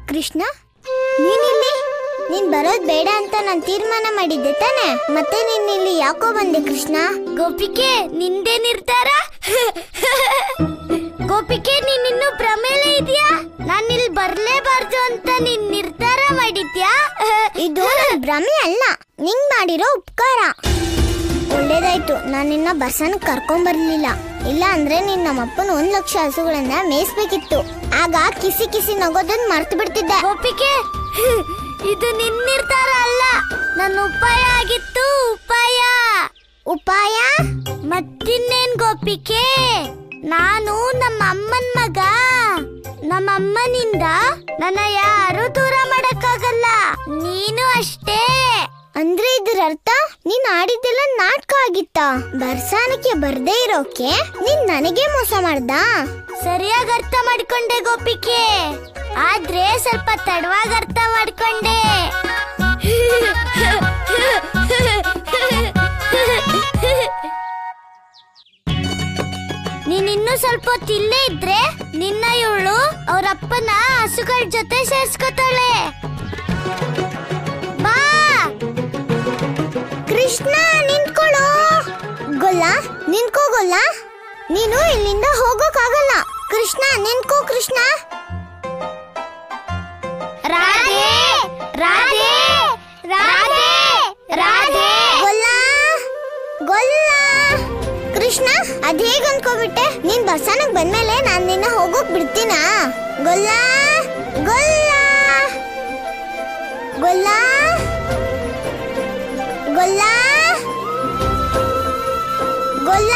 ಕೃಷ್ಣ ನೀನಿಲ್ಲಿ ನೀನ್ ಬರೋದ್ ಬೇಡ ಅಂತ ನಾನು ತೀರ್ಮಾನ ಮಾಡಿದ್ದೆ ತಾನೆ ಮತ್ತೆ ನೀನ್ ಇಲ್ಲಿ ಯಾಕೋ ಬಂದೆ ಕೃಷ್ಣ ಗೋಪಿಕೆ ನಿಂದೆ ನಿರ್ಧಾರ ಗೋಪಿಕೆ ನೀನ್ ಇನ್ನು ಭ್ರಮೇಲೆ ಇದೆಯಾ ನಾನು ಇಲ್ಲಿ ಬರ್ಲೇಬಾರ್ದು ಅಂತ ನೀನ್ ನಿರ್ಧಾರ ಮಾಡಿದ್ಯಾ ಇದು ನನ್ ಭ್ರಮೆ ಅಲ್ಲ ನಿಂಗ್ ಮಾಡಿರೋ ಉಪಕಾರ ಒಳ್ಳೇದಾಯ್ತು ನಾನು ನಿನ್ನ ಬಸ್ಸನ್ನ ಕರ್ಕೊಂಡ್ ಬರ್ಲಿಲ್ಲ ಇಲ್ಲ ಅಂದ್ರೆ ನೀನ್ ನಮ್ಮಪ್ಪನ ಒಂದ್ ಲಕ್ಷ ಹಸುಗಳನ್ನ ಮೇಯಿಸ್ಬೇಕಿತ್ತು ಆಗ ಕಿಸಿ ಕಿಸಿ ನಗೋದನ್ನ ಮರ್ತು ಬಿಡ್ತಿದ್ದೆ ಗೋಪಿಕೆ ಇದು ನಿನ್ ನಿರ್ಧಾರ ಅಲ್ಲ ನನ್ನ ಉಪಾಯ ಆಗಿತ್ತು ಉಪಾಯ ಉಪಾಯ ಮತ್ತಿನ್ನೇನ್ ಗೋಪಿಕೆ ನಾನು ನಮ್ಮ ಅಮ್ಮನ್ ಮಗ ನಮ್ಮ ಅಮ್ಮನಿಂದ ನನ್ನ ಯಾರು ದೂರ ಮಾಡಕ್ಕಾಗಲ್ಲ ನೀನು ಅಷ್ಟೇ ಅಂದ್ರೆ ಇದರ ಅರ್ಥ ನೀನ್ ಆಡಿದ್ದೆಲ್ಲ ನಾಟಕ ಆಗಿತ್ತಾ ಬರ್ಸಾನಕ್ಕೆ ಬರ್ದೇ ಇರೋಕೆ ನೀನ್ ನನಗೆ ಮೋಸ ಮಾಡ್ದ ಸರಿಯಾಗಿ ಅರ್ಥ ಮಾಡ್ಕೊಂಡೆ ಗೋಪಿಕೆ ಆದ್ರೆ ಸ್ವಲ್ಪ ತಡವಾಗಿ ಅರ್ಥ ಮಾಡ್ಕೊಂಡೆ ನೀನ್ ಇನ್ನೂ ಸ್ವಲ್ಪ ಹೊತ್ತು ಇಲ್ಲೇ ಇದ್ರೆ ನಿನ್ನ ಇವಳು ಅವ್ರ ಅಪ್ಪನ ಹಸುಗಳ ಜೊತೆ ಸೇರ್ಸ್ಕೊತಾಳೆ ಬಾ ಕೃಷ್ಣ ನಿಂತ್ಕೊಳ್ಳೋ ಗೊಲ್ಲ ನಿಂತ್ಕೋ ಗೊಲ್ಲ ನೀನು ಇಲ್ಲಿಂದ ಹೋಗೋಕ್ಕಾಗಲ್ಲ ಕೃಷ್ಣ ನಿಂತ್ಕೋ ಕೃಷ್ಣ ರಾಧೆ ರಾಧೆ ರಾಧೆ ರಾಧೆ ಗೊಲ್ಲ ಗೊಲ್ಲ ಕೃಷ್ಣ ಅದ್ ಹೇಗ್ ಅನ್ಕೋಬಿಟ್ಟೆ ನೀನ್ ಬಸ್ಸನಕ್ ಬಂದ್ಮೇಲೆ ನಾನ್ ನಿನ್ನ ಹೋಗೋಕ್ ಬಿಡ್ತೀನಾ ಗೊಲ್ಲ ಗೊಲ್ಲ ಗೊಲ್ಲ ಗೊಲ್ಲ ಗೊಲ್ಲ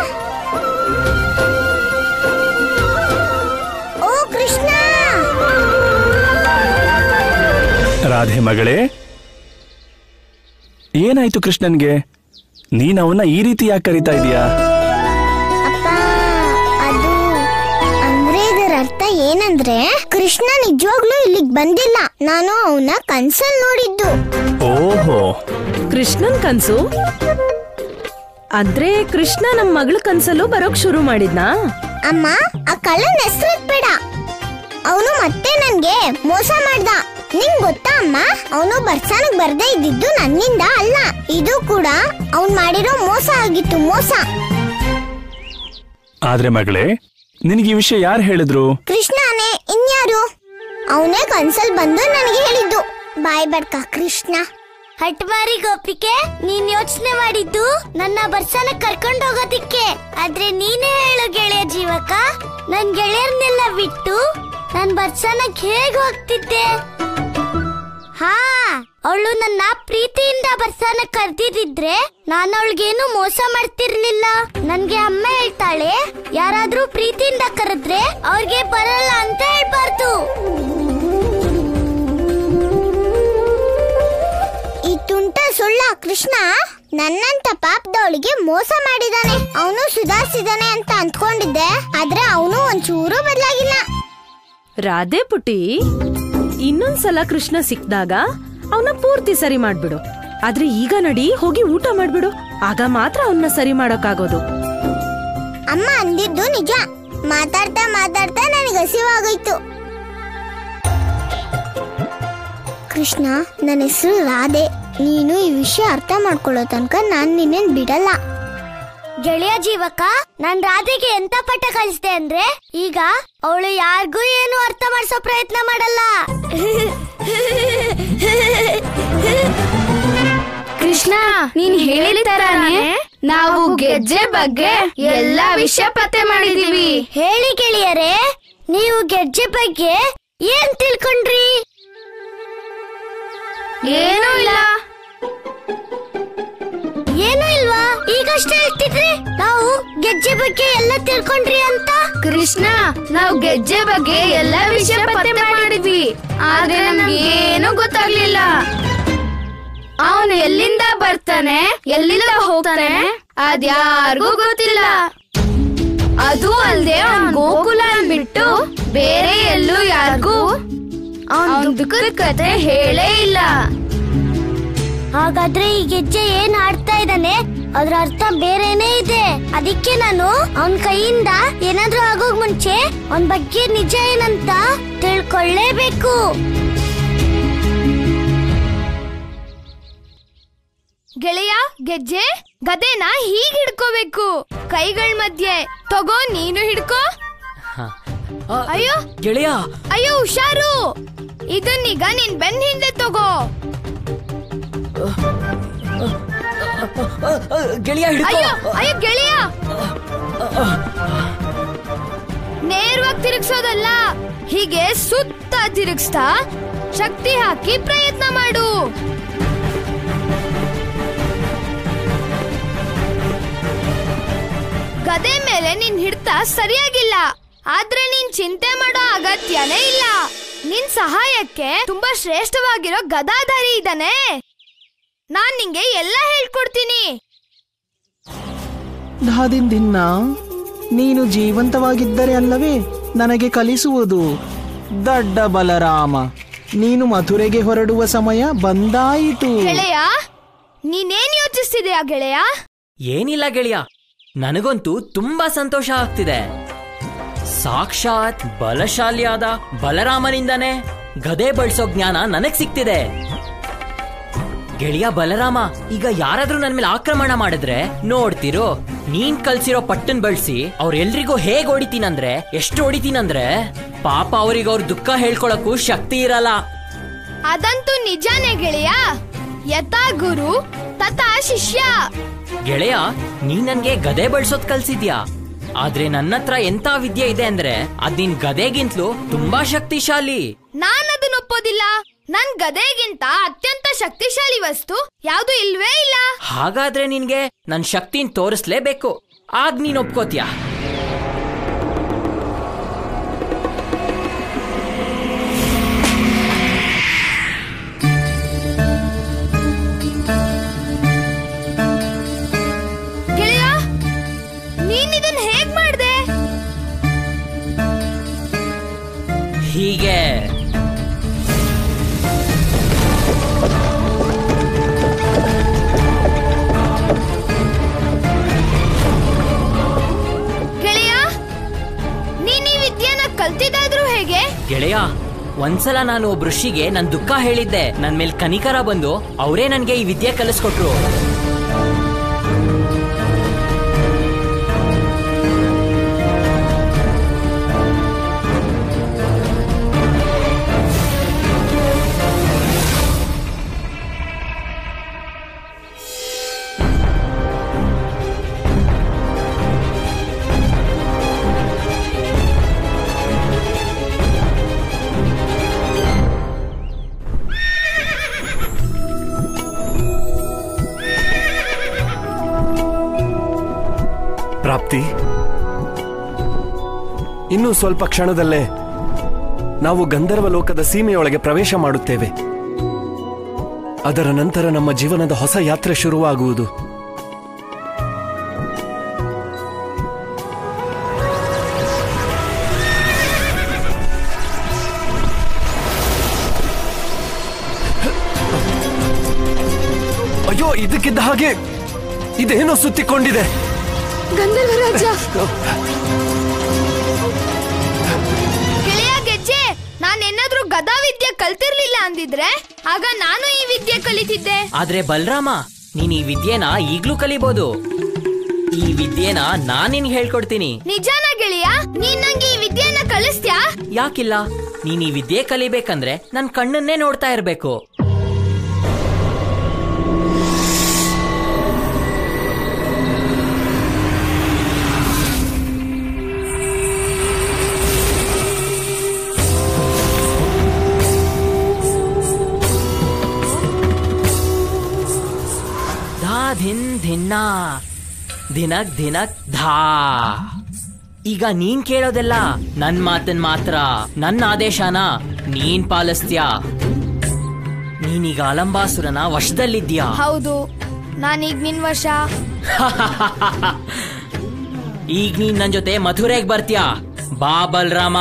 ಓ ಕೃಷ್ಣ ರಾಧೆ ಮಗಳೇ ಏನಾಯ್ತು ಕೃಷ್ಣನ್ಗೆ ನೀನ್ ಅವನ್ನ ಈ ರೀತಿ ಯಾಕೆ ಕರಿತಾ ಇದೀಯಾ ಅಪ್ಪ ಅದು ಅಂದ್ರೆ ಇದರ ಅರ್ಥ ಏನಂದ್ರೆ ಕೃಷ್ಣ ನಿಜವಾಗ್ಲೂ ಇಲ್ಲಿಗ್ ಬಂದಿಲ್ಲ ನಾನು ಅವನ ಕನ್ಸಲ್ ನೋಡಿದ್ದು ಓಹೋ ಕೃಷ್ಣನ್ ಕನ್ಸು ಅಂದ್ರೆ ಕೃಷ್ಣ ನಮ್ ಮಗಳ ಕನ್ಸಲ್ಲೂ ಬರೋಕ್ ಶುರು ಮಾಡಿದ್ನಾ ಅಮ್ಮ ಆ ಕಳ್ಳನ ಹೆಸರು ಬೇಡ ಅವನು ಮತ್ತೆ ನನ್ಗೆ ಮೋಸ ಮಾಡ್ದ ನಿಂಗ್ ಗೊತ್ತಾ ಅಮ್ಮ ಅವನು ಬರ್ಸಾನಕ್ ಬರ್ದೇ ಇದ್ದಿದ್ದು ನನ್ನಿಂದ ಅಲ್ಲ ಇದು ಕೂಡ ಅವ್ನ್ ಮಾಡಿರೋ ಮೋಸ ಆಗಿತ್ತು ಮೋಸ ಆದ್ರೆ ಮಗಳೇ ನಿನಗೆ ಈ ವಿಷಯ ಯಾರು ಹೇಳಿದ್ರು ಕೃಷ್ಣನೇ ಇನ್ಯಾರು ಅವನೇ ಕನ್ಸಲ್ ಬಂದು ನನಗೆ ಹೇಳಿದ್ದು ಬಾಯ್ ಬಡ್ಕ ಕೃಷ್ಣ ಹಟ್ಮಾರಿ ಗೋಪಿಕೆ ನೀನ್ ಯೋಚನೆ ಮಾಡಿದ್ದು ನನ್ನ ಬರ್ಸನ ಕರ್ಕೊಂಡು ಹೋಗೋದಿಕ್ಕೆ ಆದ್ರೆ ನೀನೇ ಹೇಳು ಗೆಳೆಯ ಜೀವಕ ನನ್ ಗೆಳೆಯರ್ನೆಲ್ಲ ಬಿಟ್ಟು ನನ್ ಬರ್ಸನಕ್ ಹೇಗ್ ಹೋಗ್ತಿದ್ದೆ ಹಾ ಅವಳು ನನ್ನ ಪ್ರೀತಿಯಿಂದ ಬರ್ಸಾನ ಕರ್ದಿದ್ರೆ ನಾನು ಅವಳಿಗೇನು ಮೋಸ ಮಾಡ್ತಿರ್ಲಿಲ್ಲ ನನ್ಗೆ ಅಮ್ಮ ಹೇಳ್ತಾಳೆ ಯಾರಾದ್ರೂ ಪ್ರೀತಿಯಿಂದ ಕರೆದ್ರೆ ಅವ್ರಿಗೆ ಬರಲ್ಲ ಅಂತ ಹೇಳ್ಬಾರ್ದು ಈ ತುಂಟ ಸುಳ್ಳ ಕೃಷ್ಣ ನನ್ನಂತ ಪಾಪದವಳಿಗೆ ಮೋಸ ಮಾಡಿದಾನೆ ಅವನು ಸುಧಾರಿಸಿದಾನೆ ಅಂತ ಅಂದ್ಕೊಂಡಿದ್ದೆ ಆದ್ರೆ ಅವನು ಒಂಚೂರು ಬದಲಾಗಿಲ್ಲ ರಾಧೆ ಪುಟಿ ಇನ್ನೊಂದ್ಸಲ ಕೃಷ್ಣ ಸಿಕ್ದಾಗ ಅವನ ಪೂರ್ತಿ ಸರಿ ಮಾಡ್ಬಿಡು ಆದ್ರೆ ಈಗ ನಡಿ ಹೋಗಿ ಊಟ ಮಾಡ್ಬಿಡು ಆಗ ಮಾತ್ರ ಅವನ್ನ ಸರಿ ಮಾಡೋಕ್ಕಾಗೋದು ಅಮ್ಮ ಅಂದಿದ್ದು ನಿಜ ಮಾತಾಡ್ತಾ ಮಾತಾಡ್ತಾ ನನಗೆ ಹಸಿವಾಗೋಯ್ತು ಕೃಷ್ಣ ನನ್ನ ಹೆಸರು ರಾಧೆ ನೀನು ಈ ವಿಷಯ ಅರ್ಥ ಮಾಡ್ಕೊಳ್ಳೋ ತನಕ ನಾನ್ ನಿನ್ನೇನ್ ಬಿಡಲ್ಲ ಗೆಳೆಯ ಜೀವಕ ನಾನ್ ರಾಧೆಗೆ ಎಂತ ಪಟ್ಟ ಕಲಿಸ್ದೆ ಅಂದ್ರೆ ಈಗ ಅವಳು ಯಾರಿಗೂ ಏನು ಅರ್ಥ ಮಾಡಿಸೋ ಪ್ರಯತ್ನ ಮಾಡಲ್ಲ ಕೃಷ್ಣ ನೀನ್ ಹೇಳಿದ ತರಾನೇ ನಾವು ಗೆಜ್ಜೆ ಬಗ್ಗೆ ಎಲ್ಲಾ ವಿಷಯ ಪತ್ತೆ ಮಾಡಿದೀವಿ ಹೇಳಿ ಗೆಳೆಯರೇ ನೀವು ಗೆಜ್ಜೆ ಬಗ್ಗೆ ಏನ್ ತಿಳ್ಕೊಂಡ್ರಿ ಏನೂ ಇಲ್ಲ ಏನು ಇಲ್ವಾ ಈಗಷ್ಟೇ ಹೇಳ್ತಿದ್ರಿ ನಾವು ಗೆಜ್ಜೆ ಬಗ್ಗೆ ಎಲ್ಲ ತಿಳ್ಕೊಂಡ್ರಿ ಅಂತ ಕೃಷ್ಣ ನಾವು ಗೆಜ್ಜೆ ಬಗ್ಗೆ ಎಲ್ಲಾ ವಿಷಯ ಪತ್ತೆ ಮಾಡಿದ್ವಿ ಆದ್ರೆ ನಮ್ಗೆ ಏನೂ ಗೊತ್ತಾಗ್ಲಿಲ್ಲ ಅವನು ಎಲ್ಲಿಂದ ಬರ್ತಾನೆ ಎಲ್ಲಿಂದ ಹೋಗ್ತಾನೆ ಅದ್ಯಾರಿಗೂ ಗೊತ್ತಿಲ್ಲ ಅದು ಅಲ್ದೆ ಅವ್ನ್ ಗೋಕುಲ ಬಿಟ್ಟು ಬೇರೆ ಎಲ್ಲೂ ಯಾರಿಗೂ ಅವನ್ ದುಃಖದ ಕತೆ ಹೇಳೇ ಇಲ್ಲ ಹಾಗಾದ್ರೆ ಈ ಗೆಜ್ಜೆ ಏನ್ ಆಡ್ತಾ ಇದ್ದಾನೆ ಅದ್ರ ಅರ್ಥ ಬೇರೆನೇ ಇದೆ ಅದಕ್ಕೆ ನಾನು ಅವನ್ ಕೈಯಿಂದ ಏನಾದ್ರೂ ಆಗೋಗ್ ಮುಂಚೆ ಅವನ್ ಬಗ್ಗೆ ನಿಜ ಏನಂತ ತಿಳ್ಕೊಳ್ಳೇಬೇಕು ಗೆಳೆಯ ಗೆಜ್ಜೆ ಗದೆನ ಹೀಗ್ ಹಿಡ್ಕೋಬೇಕು ಕೈಗಳ ಮಧ್ಯೆ ತಗೋ ನೀನು ಹಿಡ್ಕೋ ಆ, ಅಯ್ಯೋ ಗೆಳೆಯ ಅಯ್ಯೋ ಹುಷಾರು ಇದನ್ನೀಗ ನಿನ್ ಬೆನ್ ಹಿಂದೆ ತಗೋ ಆ, ಆ, ಗೆಳೆಯ ಹಿಡ್ಕೋ ಅಯ್ಯೋ ಅಯ್ಯೋ ಗೆಳೆಯ ನೇರವಾಗಿ ತಿರುಗ್ಸೋದಲ್ಲ ಹೀಗೆ ಸುತ್ತ ತಿರುಗಿಸ್ತಾ ಶಕ್ತಿ ಹಾಕಿ ಪ್ರಯತ್ನ ಮಾಡು ಗದೆ ಮೇಲೆ ನಿನ್ ಹಿಡ್ತ ಸರಿಯಾಗಿಲ್ಲ ಆದ್ರೆ ನೀನ್ ಚಿಂತೆ ಮಾಡೋ ಅಗತ್ಯನೇ ಇಲ್ಲ ನಿನ್ ಸಹಾಯಕ್ಕೆ ತುಂಬಾ ಶ್ರೇಷ್ಠವಾಗಿರೋ ಗದಾಧಾರಿ ಇದ್ದಾನೆ ನಾನ್ ನಿಂಗೆ ಎಲ್ಲ ಹೇಳ್ಕೊಡ್ತೀನಿ ಧಾದಿಂದಿನ್ನ ನೀನು ಜೀವಂತವಾಗಿದ್ದರೆ ಅಲ್ಲವೇ ನನಗೆ ಕಲಿಸುವುದು ದಡ್ಡ ಬಲರಾಮ ನೀನು ಮಥುರೆಗೆ ಹೊರಡುವ ಸಮಯ ಬಂದಾಯಿತು ಗೆಳೆಯ ನೀನೇನ್ ಯೋಚಿಸ್ತಿದ್ಯಾ ಗೆಳೆಯ ಏನಿಲ್ಲ ಗೆಳೆಯ ನನಗಂತೂ ತುಂಬಾ ಸಂತೋಷ ಆಗ್ತಿದೆ ಸಾಕ್ಷಾತ್ ಬಲಶಾಲಿಯಾದ ಬಲರಾಮನಿಂದಾನೇ ಗದೆ ಬಳಸೋ ಜ್ಞಾನ ನನಗ್ ಸಿಕ್ತಿದೆ ಗೆಳೆಯ ಬಲರಾಮ ಈಗ ಯಾರಾದ್ರೂ ನನ್ ಮೇಲೆ ಆಕ್ರಮಣ ಮಾಡಿದ್ರೆ ನೋಡ್ತಿರೋ ನೀನ್ ಕಲ್ಸಿರೋ ಪಟ್ಟನ್ ಬಳಸಿ ಅವ್ರೆಲ್ರಿಗೂ ಹೇಗ್ ಹೊಡಿತೀನಂದ್ರೆ ಎಷ್ಟು ಹೊಡಿತೀನಂದ್ರೆ ಪಾಪ ಅವ್ರಿಗೆ ಅವ್ರ ದುಃಖ ಹೇಳ್ಕೊಳಕ್ಕೂ ಶಕ್ತಿ ಇರಲ್ಲ ಅದಂತೂ ನಿಜಾನೇ ಗೆಳೆಯ ಯಥಾ ಗುರು ತಥಾ ಶಿಷ್ಯ ಗೆಳೆಯ ನೀ ನನ್ಗೆ ಗದೆ ಬಳಸೋದ್ ಕಲ್ಸಿದ್ಯಾ ಆದ್ರೆ ನನ್ನ ಹತ್ರ ಎಂತ ವಿದ್ಯೆ ಇದೆ ಅಂದ್ರೆ ಅದ್ ನಿನ್ ಗದೆಗಿಂತಲೂ ತುಂಬಾ ಶಕ್ತಿಶಾಲಿ ನಾನ್ ಅದನ್ನ ಒಪ್ಪೋದಿಲ್ಲ ನನ್ ಗದೆಗಿಂತ ಅತ್ಯಂತ ಶಕ್ತಿಶಾಲಿ ವಸ್ತು ಯಾವ್ದು ಇಲ್ವೇ ಇಲ್ಲ ಹಾಗಾದ್ರೆ ನಿನ್ಗೆ ನನ್ ಶಕ್ತಿನ್ ತೋರಿಸ್ಲೇಬೇಕು ಆಗ್ ನೀನ್ ಒಪ್ಕೋತ್ಯಾ ಗೆಳೆಯ ನೀನ್ ಇದನ್ ಹೇಗ್ ಮಾಡ್ದೆ ಹೀಗೆ ಗೆಳೆಯ ನೀನ್ ಈ ವಿದ್ಯೆನ ಕಲ್ತಿದ್ದಾದ್ರೂ ಹೇಗೆ ಗೆಳೆಯ ಒಂದ್ಸಲ ನಾನು ಒಬ್ಬ ಋಷಿಗೆ ನನ್ ದುಃಖ ಹೇಳಿದ್ದೆ ನನ್ ಮೇಲ್ ಕನಿಕರ ಬಂದು ಅವರೇ ನನ್ಗೆ ಈ ವಿದ್ಯೆ ಕಲಿಸ್ಕೊಟ್ರು ಪ್ರಾಪ್ತಿ ಇನ್ನು ಸ್ವಲ್ಪ ಕ್ಷಣದಲ್ಲೇ ನಾವು ಗಂಧರ್ವ ಲೋಕದ ಸೀಮೆಯೊಳಗೆ ಪ್ರವೇಶ ಮಾಡುತ್ತೇವೆ ಅದರ ನಂತರ ನಮ್ಮ ಜೀವನದ ಹೊಸ ಯಾತ್ರೆ ಶುರುವಾಗುವುದು ಅಯ್ಯೋ ಇದಕ್ಕಿದ್ದ ಹಾಗೆ ಇದೇನೋ ಸುತ್ತಿಕೊಂಡಿದೆ ಗೆಳೆಯ ಗೆಜ್ಜೆ ನಾನ್ ಏನಾದ್ರೂ ಗದಾ ವಿದ್ಯೆ ಕಲ್ತಿರ್ಲಿಲ್ಲ ಅಂದಿದ್ರೆ ಆಗ ನಾನು ಈ ವಿದ್ಯೆ ಕಲಿತಿದ್ದೆ ಆದ್ರೆ ಬಲರಾಮ ನೀನ್ ಈ ವಿದ್ಯೆನ ಈಗ್ಲೂ ಕಲಿಬಹುದು ಈ ವಿದ್ಯೆನ ನಾನ್ ನಿನ್ಗೆ ಹೇಳ್ಕೊಡ್ತೀನಿ ನಿಜಾನ ಗೆಳೆಯ ನೀನ್ ನಂಗೆ ಈ ವಿದ್ಯೆನ ಕಲಿಸ್ತ್ಯಾ ಯಾಕಿಲ್ಲ ನೀನ್ ಈ ವಿದ್ಯೆ ಕಲಿಬೇಕಂದ್ರೆ ನನ್ ಕಣ್ಣನ್ನೇ ನೋಡ್ತಾ ಇರ್ಬೇಕು ಧಾ ಧಿನ್ ಧಿನ್ನ ದಿನಕ್ ದಿನಕ್ ಧಾ ಈಗ ನೀನ್ ಕೇಳೋದೆಲ್ಲ ನನ್ ಮಾತನ್ ಮಾತ್ರ ನನ್ನ ಆದೇಶನ ನೀನ್ ಪಾಲಿಸ್ತ್ಯಾ ನೀನೀಗ ಅಲಂಬಾಸುರನ ವಶದಲ್ಲಿದ್ಯಾ ಹೌದು ನಾನೀಗ ನಿನ್ ವಶ ಈಗ ನೀನ್ ನನ್ ಜೊತೆ ಮಥುರೆಗ್ ಬರ್ತ್ಯಾ ಬಾ ಬಲ್ರಾಮ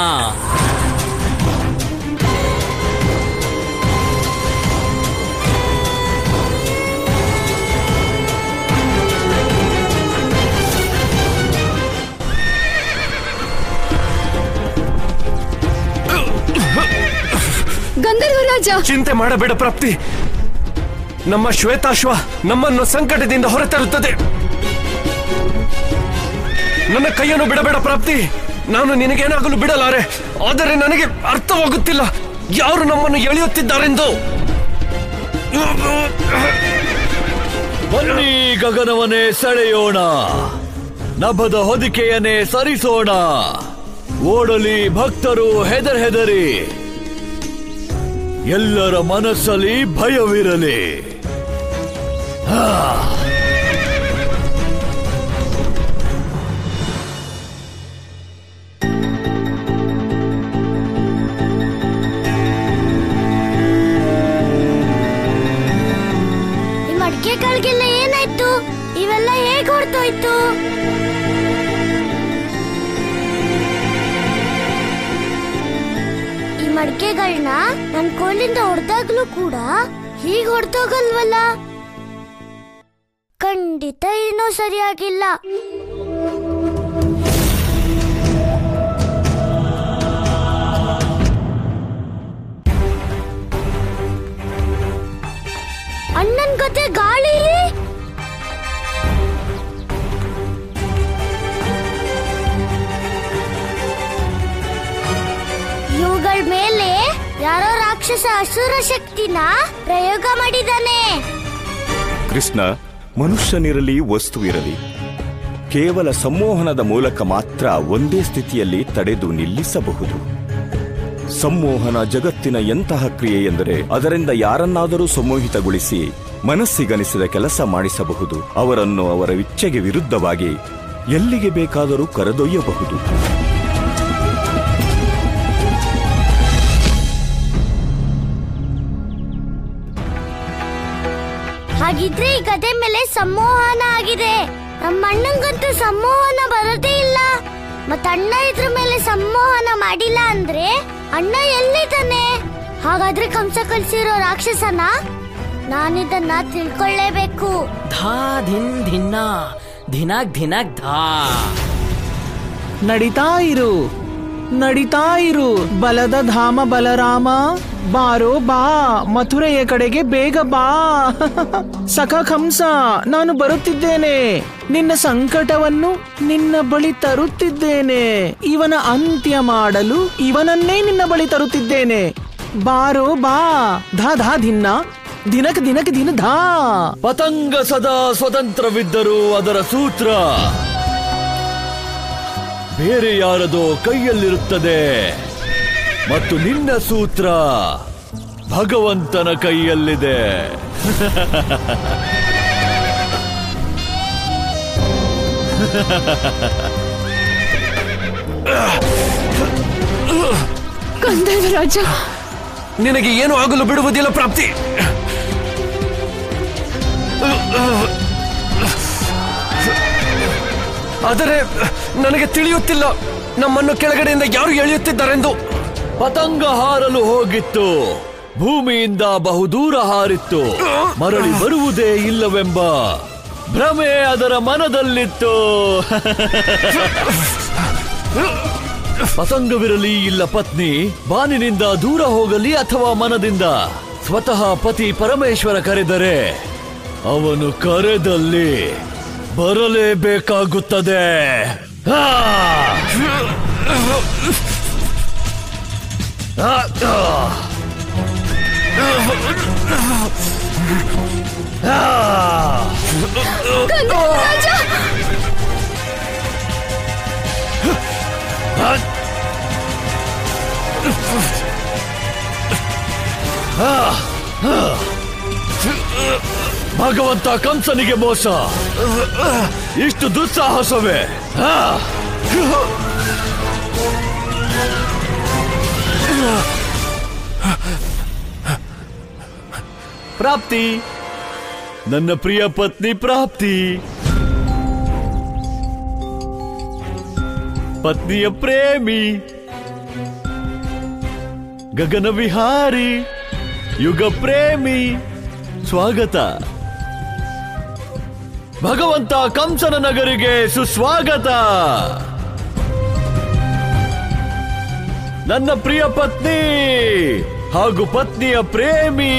ಗಂಧರ್ವರಾಜ ಚಿಂತೆ ಮಾಡಬೇಡ ಪ್ರಾಪ್ತಿ ನಮ್ಮ ಶ್ವೇತಾಶ್ವ ನಮ್ಮನ್ನು ಸಂಕಟದಿಂದ ಹೊರತರುತ್ತದೆ ನನ್ನ ಕೈಯನ್ನು ಬಿಡಬೇಡ ಪ್ರಾಪ್ತಿ ನಾನು ನಿನಗೇನಾಗಲು ಬಿಡಲಾರೆ ಆದರೆ ನನಗೆ ಅರ್ಥವಾಗುತ್ತಿಲ್ಲ ಯಾರು ನಮ್ಮನ್ನು ಎಳೆಯುತ್ತಿದ್ದಾರೆಂದು ಬನ್ನಿ ಗಗನವನ್ನೇ ಸೆಳೆಯೋಣ ನಭದ ಹೊದಿಕೆಯನ್ನೇ ಸರಿಸೋಣ ಓಡಲಿ ಭಕ್ತರು ಹೆದರ್ ಹೆದರಿ ಎಲ್ಲರ ಮನಸ್ಸಲ್ಲಿ ಭಯವಿರಲಿ ಈ ಮಡಿಕೆ ಕಾಳಿಗೆಲ್ಲ ಏನಾಯ್ತು ಇವೆಲ್ಲ ಹೇಗ್ ಹೊರಟೋಯ್ತು ಈ ಮಡಿಕೆಗಳನ್ನ ನನ್ ಕೋಲಿಂದ ಹೊಡೆದಾಗ್ಲೂ ಕೂಡ ಹೀಗ್ ಹೊಡೆದೋಗಲ್ವಲ್ಲ ಖಂಡಿತ ಏನೋ ಸರಿಯಾಗಿಲ್ಲ ಅಣ್ಣನ್ ಕತೆ ಗಾಳಿ ಇವುಗಳ ಮೇಲೆ ಯಾರೋ ರಾಕ್ಷಸ ಅಸುರ ಶಕ್ತಿನ ಪ್ರಯೋಗ ಮಾಡಿದಾನೆ ಕೃಷ್ಣ ಮನುಷ್ಯನಿರಲಿ ವಸ್ತುವಿರಲಿ ಕೇವಲ ಸಂಮೋಹನದ ಮೂಲಕ ಮಾತ್ರ ಒಂದೇ ಸ್ಥಿತಿಯಲ್ಲಿ ತಡೆದು ನಿಲ್ಲಿಸಬಹುದು ಸಂಮೋಹನ ಜಗತ್ತಿನ ಎಂತಹ ಕ್ರಿಯೆ ಎಂದರೆ ಅದರಿಂದ ಯಾರನ್ನಾದರೂ ಸಂಮೋಹಿತಗೊಳಿಸಿ ಮನಸ್ಸಿಗನಿಸಿದ ಕೆಲಸ ಮಾಡಿಸಬಹುದು ಅವರನ್ನು ಅವರ ಇಚ್ಛೆಗೆ ವಿರುದ್ಧವಾಗಿ ಎಲ್ಲಿಗೆ ಬೇಕಾದರೂ ಕರೆದೊಯ್ಯಬಹುದು ಹಾಗಿದ್ರೆ ಈ ಗದೆ ಮೇಲೆ ಸಂಮೋಹನ ಆಗಿದೆ ನಮ್ಮ ಅಣ್ಣಂಗಂತೂ ಸಂಮೋಹನ ಬರೋದೇ ಇಲ್ಲ ಮತ್ತ ಅಣ್ಣ ಇದ್ರ ಮೇಲೆ ಸಂಮೋಹನ ಮಾಡಿಲ್ಲ ಅಂದ್ರೆ ಅಣ್ಣ ಎಲ್ಲಿದ್ದಾನೆ ಹಾಗಾದ್ರೆ ಕಂಸ ಕಳ್ಸಿರೋ ರಾಕ್ಷಸನ ನಾನಿದನ್ನ ತಿಳ್ಕೊಳ್ಳೇಬೇಕು ಧಾ ಧಿನ್ ಧಿನ್ನ ಧಿನಾಕ್ ಧಿನಾಕ್ ಧಾ ನಡಿತಾ ಇರು ನಡಿತಾ ಇರು ಬಲದ ಧಾಮ ಬಲರಾಮ ಬಾರೋ ಬಾ ಮಥುರೆಯ ಕಡೆಗೆ ಬೇಗ ಬಾ ಸಖ ಕಂಸ ನಾನು ಬರುತ್ತಿದ್ದೇನೆ ನಿನ್ನ ಸಂಕಟವನ್ನು ನಿನ್ನ ಬಳಿ ತರುತ್ತಿದ್ದೇನೆ ಇವನ ಅಂತ್ಯ ಮಾಡಲು ಇವನನ್ನೇ ನಿನ್ನ ಬಳಿ ತರುತ್ತಿದ್ದೇನೆ ಬಾರೋ ಬಾ ಧಾ ಧಾ ಧಿನ್ನ ದಿನಕ್ ದಿನಕ್ ದಿನ ಧಾ ಪತಂಗ ಸದಾ ಸ್ವತಂತ್ರವಿದ್ದರೂ ಅದರ ಸೂತ್ರ ಬೇರೆ ಯಾರದೋ ಕೈಯಲ್ಲಿರುತ್ತದೆ ಮತ್ತು ನಿನ್ನ ಸೂತ್ರ ಭಗವಂತನ ಕೈಯಲ್ಲಿದೆ ಗಂಧರ್ವರಾಜ ನಿನಗೆ ಏನು ಆಗಲು ಬಿಡುವುದಿಲ್ಲ ಪ್ರಾಪ್ತಿ ಆದರೆ ನನಗೆ ತಿಳಿಯುತ್ತಿಲ್ಲ ನಮ್ಮನ್ನು ಕೆಳಗಡೆಯಿಂದ ಯಾರು ಎಳೆಯುತ್ತಿದ್ದಾರೆಂದು ಪತಂಗ ಹಾರಲು ಹೋಗಿತ್ತು ಭೂಮಿಯಿಂದ ಬಹುದೂರ ಹಾರಿತ್ತು ಮರಳಿ ಬರುವುದೇ ಇಲ್ಲವೆಂಬ ಭ್ರಮೆ ಅದರ ಮನದಲ್ಲಿತ್ತು ಪತಂಗವಿರಲಿ ಇಲ್ಲ ಪತ್ನಿ ಬಾನಿನಿಂದ ದೂರ ಹೋಗಲಿ ಅಥವಾ ಮನದಿಂದ ಸ್ವತಃ ಪತಿ ಪರಮೇಶ್ವರ ಕರೆದರೆ ಅವನು ಕರೆದಲ್ಲಿ ಬರಲೇಬೇಕಾಗುತ್ತದೆ ಆ! ಆ! ಆ! ಆ! ಭಗವಂತ ಕಂಸನಿಗೆ ಮೋಸ ಇಷ್ಟು ದುಸ್ಸಾಹಸವೇ ಆ! ಪ್ರಾಪ್ತಿ ನನ್ನ ಪ್ರಿಯ ಪತ್ನಿ ಪ್ರಾಪ್ತಿ ಪತ್ನಿಯ ಪ್ರೇಮಿ ಗಗನ ವಿಹಾರಿ ಯುಗ ಪ್ರೇಮಿ ಸ್ವಾಗತ ಭಗವಂತ ಕಂಸನ ನಗರಿಗೆ ಸುಸ್ವಾಗತ ನನ್ನ ಪ್ರಿಯ ಪತ್ನಿ ಹಾಗೂ ಪತ್ನಿಯ ಪ್ರೇಮಿ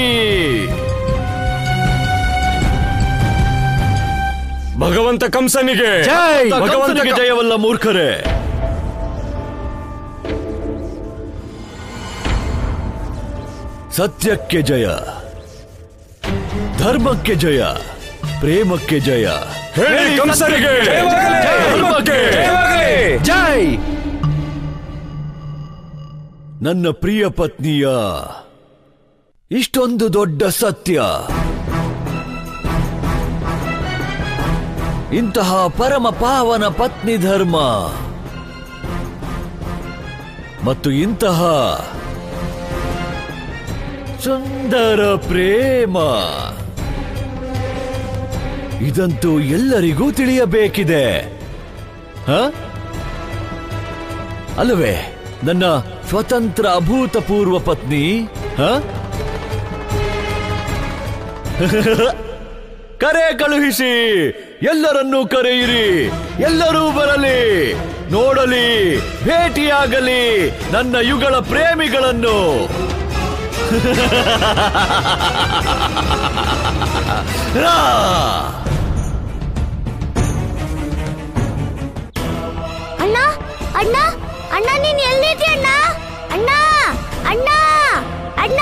ಭಗವಂತ ಕಂಸನಿಗೆ ಜೈ ಭಗವಂತ ಭಗವಂತನಿಗೆ ಕ- ಜಯವಲ್ಲ ಮೂರ್ಖರೇ ಸತ್ಯಕ್ಕೆ ಜಯ ಧರ್ಮಕ್ಕೆ ಜಯ ಪ್ರೇಮಕ್ಕೆ ಜಯ ಹೇಳಿ ಕಂಸನಿಗೆ ಧರ್ಮಕ್ಕೆ ಜೈ ನನ್ನ ಪ್ರಿಯ ಪತ್ನಿಯ ಇಷ್ಟೊಂದು ದೊಡ್ಡ ಸತ್ಯ ಇಂತಹ ಪರಮ ಪಾವನ ಪತ್ನಿ ಧರ್ಮ ಮತ್ತು ಇಂತಹ ಸುಂದರ ಪ್ರೇಮ ಇದಂತೂ ಎಲ್ಲರಿಗೂ ತಿಳಿಯಬೇಕಿದೆ ಹ ಅಲ್ಲವೇ ನನ್ನ ಸ್ವತಂತ್ರ ಅಭೂತಪೂರ್ವ ಪತ್ನಿ ಹ? ಕರೆ ಕಳುಹಿಸಿ ಎಲ್ಲರನ್ನೂ ಕರೆಯಿರಿ ಎಲ್ಲರೂ ಬರಲಿ ನೋಡಲಿ ಭೇಟಿಯಾಗಲಿ ನನ್ನ ಯುಗಳ ಪ್ರೇಮಿಗಳನ್ನು ಆ! ಅಣ್ಣ ಅಣ್ಣ ಅಣ್ಣ ನೀನ್ ಎಲ್ಲಿದ್ಯ ಅಣ್ಣ ಅಣ್ಣ ಅಣ್ಣ ಅಣ್ಣ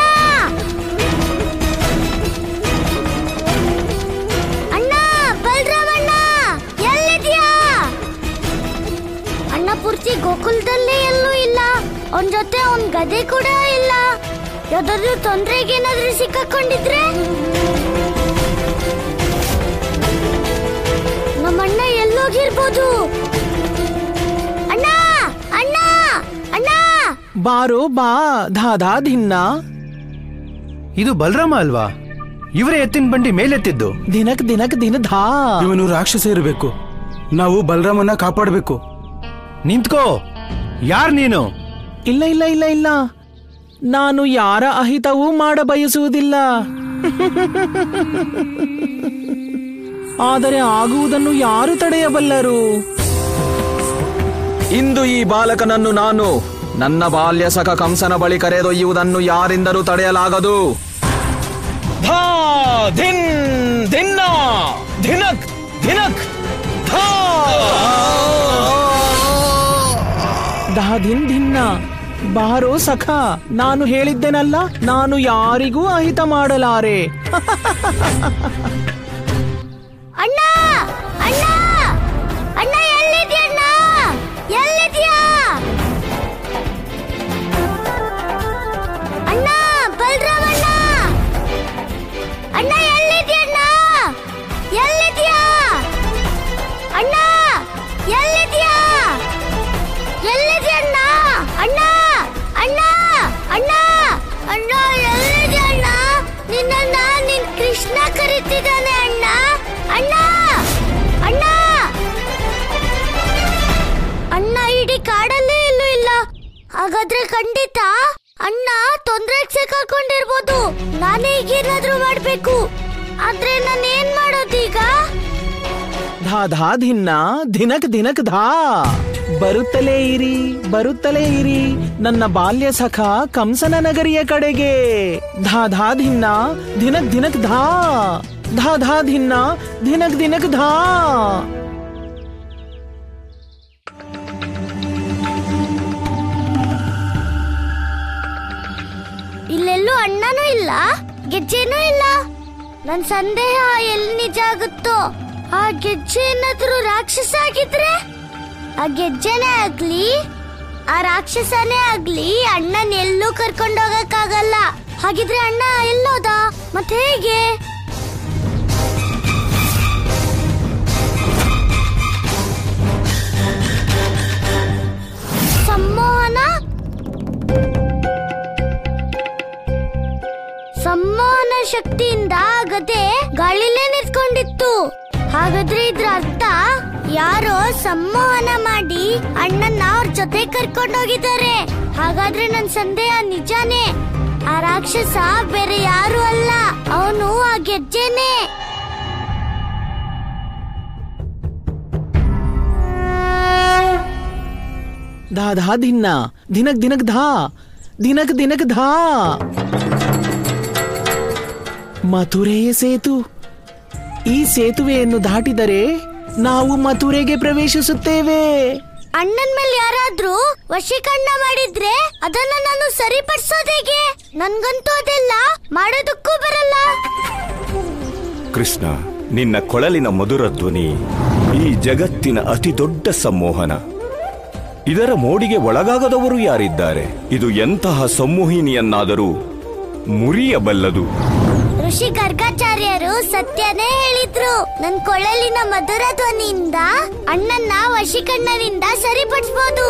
ಅಣ್ಣ ಬಲರಾಮಣ್ಣ ಎಲ್ಲಿದ್ಯಾ ಅಣ್ಣ ಪೂರ್ತಿ ಗೋಕುಲದಲ್ಲೇ ಎಲ್ಲೂ ಇಲ್ಲ ಅವನ್ ಜೊತೆ ಅವನ್ ಗದೆ ಕೂಡ ಇಲ್ಲ ಯಾವ್ದಾದ್ರು ತೊಂದ್ರೆಗೆ ಏನಾದ್ರೂ ಸಿಕ್ಕಾಕೊಂಡಿದ್ರೆ ನಮ್ಮಣ್ಣ ಎಲ್ಲೋಗಿರ್ಬೋದು ಅಣ್ಣ ಅಣ್ಣ ಅಣ್ಣ ಬಾರೋ ಬಾ ಧಾಧಾ ಧಿನ್ನ ಇದು ಬಲರಾಮ ಅಲ್ವಾ ಇವರೇ ಎತ್ತಿನ ಬಂಡಿ ಮೇಲೆತ್ತಿದ್ದು ದಿನಕ್ ದಿನಕ್ ದಿನ ಧಾ ಇವನು ರಾಕ್ಷಸ ಇರಬೇಕು ನಾವು ಬಲರಾಮನ ಕಾಪಾಡಬೇಕು ನಿಂತ್ಕೋ ಯಾರ್ ನೀನು ಇಲ್ಲ ಇಲ್ಲ ಇಲ್ಲ ಇಲ್ಲ ನಾನು ಯಾರ ಅಹಿತವೂ ಮಾಡ ಬಯಸುವುದಿಲ್ಲ ಆದರೆ ಆಗುವುದನ್ನು ಯಾರು ತಡೆಯಬಲ್ಲರು ಇಂದು ಈ ಬಾಲಕನನ್ನು ನಾನು ನನ್ನ ಬಾಲ್ಯ ಸಖ ಕಂಸನ ಬಳಿ ಕರೆದೊಯ್ಯುವುದನ್ನು ಯಾರಿಂದಲೂ ತಡೆಯಲಾಗದು ಧಾ ಧಿನ್ ಧಿನ್ನ ಧಿನಕ್ ಧಿನಕ್ ಧಾ ಧಾ ಧಿನ್ ಧಿನ್ನ ಬಾರೋ ಸಖ ನಾನು ಹೇಳಿದ್ದೆನಲ್ಲ ನಾನು ಯಾರಿಗೂ ಅಹಿತ ಮಾಡಲಾರೆ ಅಣ್ಣ ಅಣ್ಣ ಅಣ್ಣ ಎಲ್ಲಿದ್ಯಾ ಅಣ್ಣ ಎಲ್ಲಿದ್ಯಾ ಅಣ್ಣ ಬಲರಾಮಣ್ಣ ಅಣ್ಣ ಎಲ್ಲಿದ್ಯಾ ಅಣ್ಣ ಎಲ್ಲಿದ್ಯಾ ಅಣ್ಣ ಎಲ್ಲಿದ್ಯಾ ಎಲ್ಲಿದ್ಯಾ ಅಣ್ಣ ಅಣ್ಣ ಅಣ್ಣ ಅಣ್ಣ ಅಣ್ಣ ಎಲ್ಲಿದ್ಯಾ ಅಣ್ಣ ನಿನ್ನನ್ನ ನಿನ್ ಕೃಷ್ಣ ಕರೀತಿದ್ದಾನೆ ಅಣ್ಣ ಅಣ್ಣ ಅಣ್ಣ ಅಣ್ಣ ಇಡೀ ಕಾಡಲ್ಲೇ ಎಲ್ಲೂ ಇಲ್ಲ ಹಾಗಾದ್ರೆ ಖಂಡಿತ ಅಣ್ಣ ತೊಂದ್ರೆಗೆ ಸಿಕ್ಕಾಕೊಂಡಿರ್ಬೋದು ನಾನೇ ಈಗೇನಾದ್ರೂ ಮಾಡ್ಬೇಕು ಆದ್ರೆ ನಾನು ಏನ್ ಮಾಡೋದೀಗ ಧಾ ಧಾ ಧಿನ್ನ ಧಿನಕ್ ಧಿನಕ್ ಧಾ ಬರುತ್ತಲೇ ಇರಿ ಬರುತ್ತಲೇ ಇರಿ ನನ್ನ ಬಾಲ್ಯ ಸಖ ಕಂಸನ ನಗರಿಯ ಕಡೆಗೆ ಧಾ ಧಾ ಧಿನ್ನ ಧಿನಕ್ ಧಿನಕ್ ಧಾ ಧಾ ಧಾ ಧಿನ್ನ ಧಿನಕ್ ಧಿನಕ್ ಧಾ ಇಲ್ಲೆಲ್ಲೂ ಅಣ್ಣನೂ ಇಲ್ಲ ಗೆಜ್ಜೆನೂ ಇಲ್ಲ ನನ್ ಸಂದೇಹ ಎಲ್ಲಿ ನಿಜ ಆಗುತ್ತೋ ಆ ಗೆಜ್ಜೆ ಏನಾದ್ರೂ ರಾಕ್ಷಸ ಆಗಿದ್ರೆ ಆ ಗೆಜ್ಜೆನೇ ಆಗ್ಲಿ ಆ ರಾಕ್ಷಸನೇ ಆಗ್ಲಿ ಅಣ್ಣನ್ ಎಲ್ಲೂ ಕರ್ಕೊಂಡೋಗಕ್ಕಾಗಲ್ಲ ಹಾಗಿದ್ರೆ ಅಣ್ಣ ಎಲ್ಲೋದ ಮತ್ತೆ ಹೇಗೆ ಸಂಮೋಹನ ಸಂಮೋಹನ ಶಕ್ತಿಯಿಂದ ಆ ಗದೆ ಗಾಳಿಲೇ ನಿಂತ್ಕೊಂಡಿತ್ತು ಹಾಗಾದ್ರೆ ಇದ್ರ ಅರ್ಥ ಯಾರೋ ಸಂಮೋಹನ ಮಾಡಿ ಅಣ್ಣನ್ನ ಅವ್ರ ಜೊತೆ ಕರ್ಕೊಂಡೋಗಿದ್ದಾರೆ ಹಾಗಾದ್ರೆ ನನ್ ಸಂದೇಹ ನಿಜಾನೇ ಆ ರಾಕ್ಷಸ ಬೇರೆ ಯಾರು ಅಲ್ಲ ಅವನು ಆ ಗೆಜ್ಜೆನೆ ಧಾ ಧಾ ಧಿನ್ನ ಧಿನಕ್ ಧಿನಕ್ ಧಾ ದಿನಕ್ ದಿನಕ್ ಧಾ ಮಥುರೆಯ ಸೇತು ಈ ಸೇತುವೆಯನ್ನು ದಾಟಿದರೆ ನಾವು ಮಥುರೆಗೆ ಪ್ರವೇಶಿಸುತ್ತೇವೆ ಅಣ್ಣನ್ ಮೇಲೆ ಯಾರಾದ್ರೂ ವಶೀಕರಣ ಮಾಡಿದ್ರೆ ಅದನ್ನ ನಾನು ಸರಿಪಡಿಸೋದು ಹೇಗೆ ನನ್ಗಂತೂ ಅದೆಲ್ಲ ಮಾಡೋದಕ್ಕೂ ಬರಲ್ಲ ಕೃಷ್ಣ ನಿನ್ನ ಕೊಳಲಿನ ಮಧುರ ಧ್ವನಿ ಈ ಜಗತ್ತಿನ ಅತಿ ದೊಡ್ಡ ಸಂಮೋಹನ ಇದರ ಮೋಡಿಗೆ ಒಳಗಾಗದವರು ಯಾರಿದ್ದಾರೆ ಇದು ಎಂತಹ ಸಂಮೋಹಿನಿಯನ್ನಾದರೂ ಮುರಿಯಬಲ್ಲದು ಋಷಿ ಗರ್ಗಾಚಾರ್ಯರು ಸತ್ಯನೇ ಹೇಳಿದ್ರು ನನ್ ಕೊಳಲಿನ ಮಧುರ ಧ್ವನಿಯಿಂದ ಅಣ್ಣನ್ನ ವಶೀಕಣ್ಣನಿಂದ ಸರಿಪಡಿಸ್ಬೋದು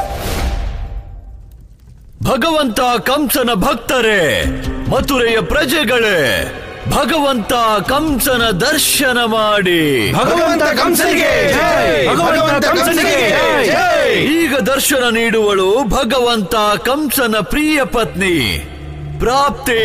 ಭಗವಂತ ಕಂಸನ ಭಕ್ತರೇ ಮಥುರೆಯ ಪ್ರಜೆಗಳೇ ಭಗವಂತ ಕಂಸನ ದರ್ಶನ ಮಾಡಿ ಭಗವಂತ ಕಂಸನಿಗೆ ಜೈ! ಭಗವಂತ ಕಂಸನಿಗೆ ಜೈ! ಈಗ ದರ್ಶನ ನೀಡುವಳು ಭಗವಂತ ಕಂಸನ ಪ್ರಿಯ ಪತ್ನಿ ಪ್ರಾಪ್ತಿ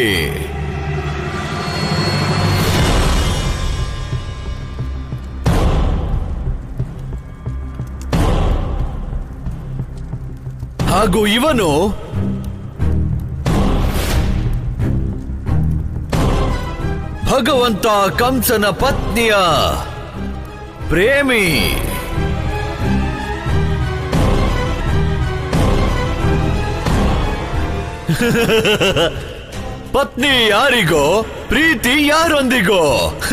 ಹಾಗೂ ಇವನು ಭಗವಂತ ಕಂಸನ ಪತ್ನಿಯ ಪ್ರೇಮಿ ಪತ್ನಿ ಯಾರಿಗೋ ಪ್ರೀತಿ ಯಾರೊಂದಿಗೋ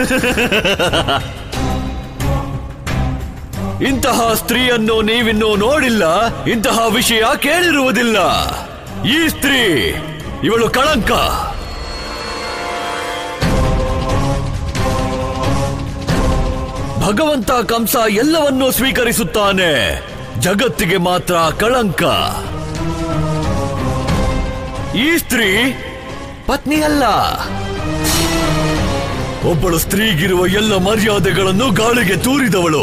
ಇಂತಹ ಸ್ತ್ರೀಯನ್ನು ನೀವಿನ್ನೂ ನೋಡಿಲ್ಲ ಇಂತಹ ವಿಷಯ ಕೇಳಿರುವುದಿಲ್ಲ ಈ ಸ್ತ್ರೀ ಇವಳು ಕಳಂಕ ಭಗವಂತ ಕಂಸ ಎಲ್ಲವನ್ನೂ ಸ್ವೀಕರಿಸುತ್ತಾನೆ ಜಗತ್ತಿಗೆ ಮಾತ್ರ ಕಳಂಕ ಈ ಸ್ತ್ರೀ ಪತ್ನಿ ಅಲ್ಲ ಒಬ್ಬಳು ಸ್ತ್ರೀಗಿರುವ ಎಲ್ಲ ಮರ್ಯಾದೆಗಳನ್ನು ಗಾಳಿಗೆ ತೂರಿದವಳು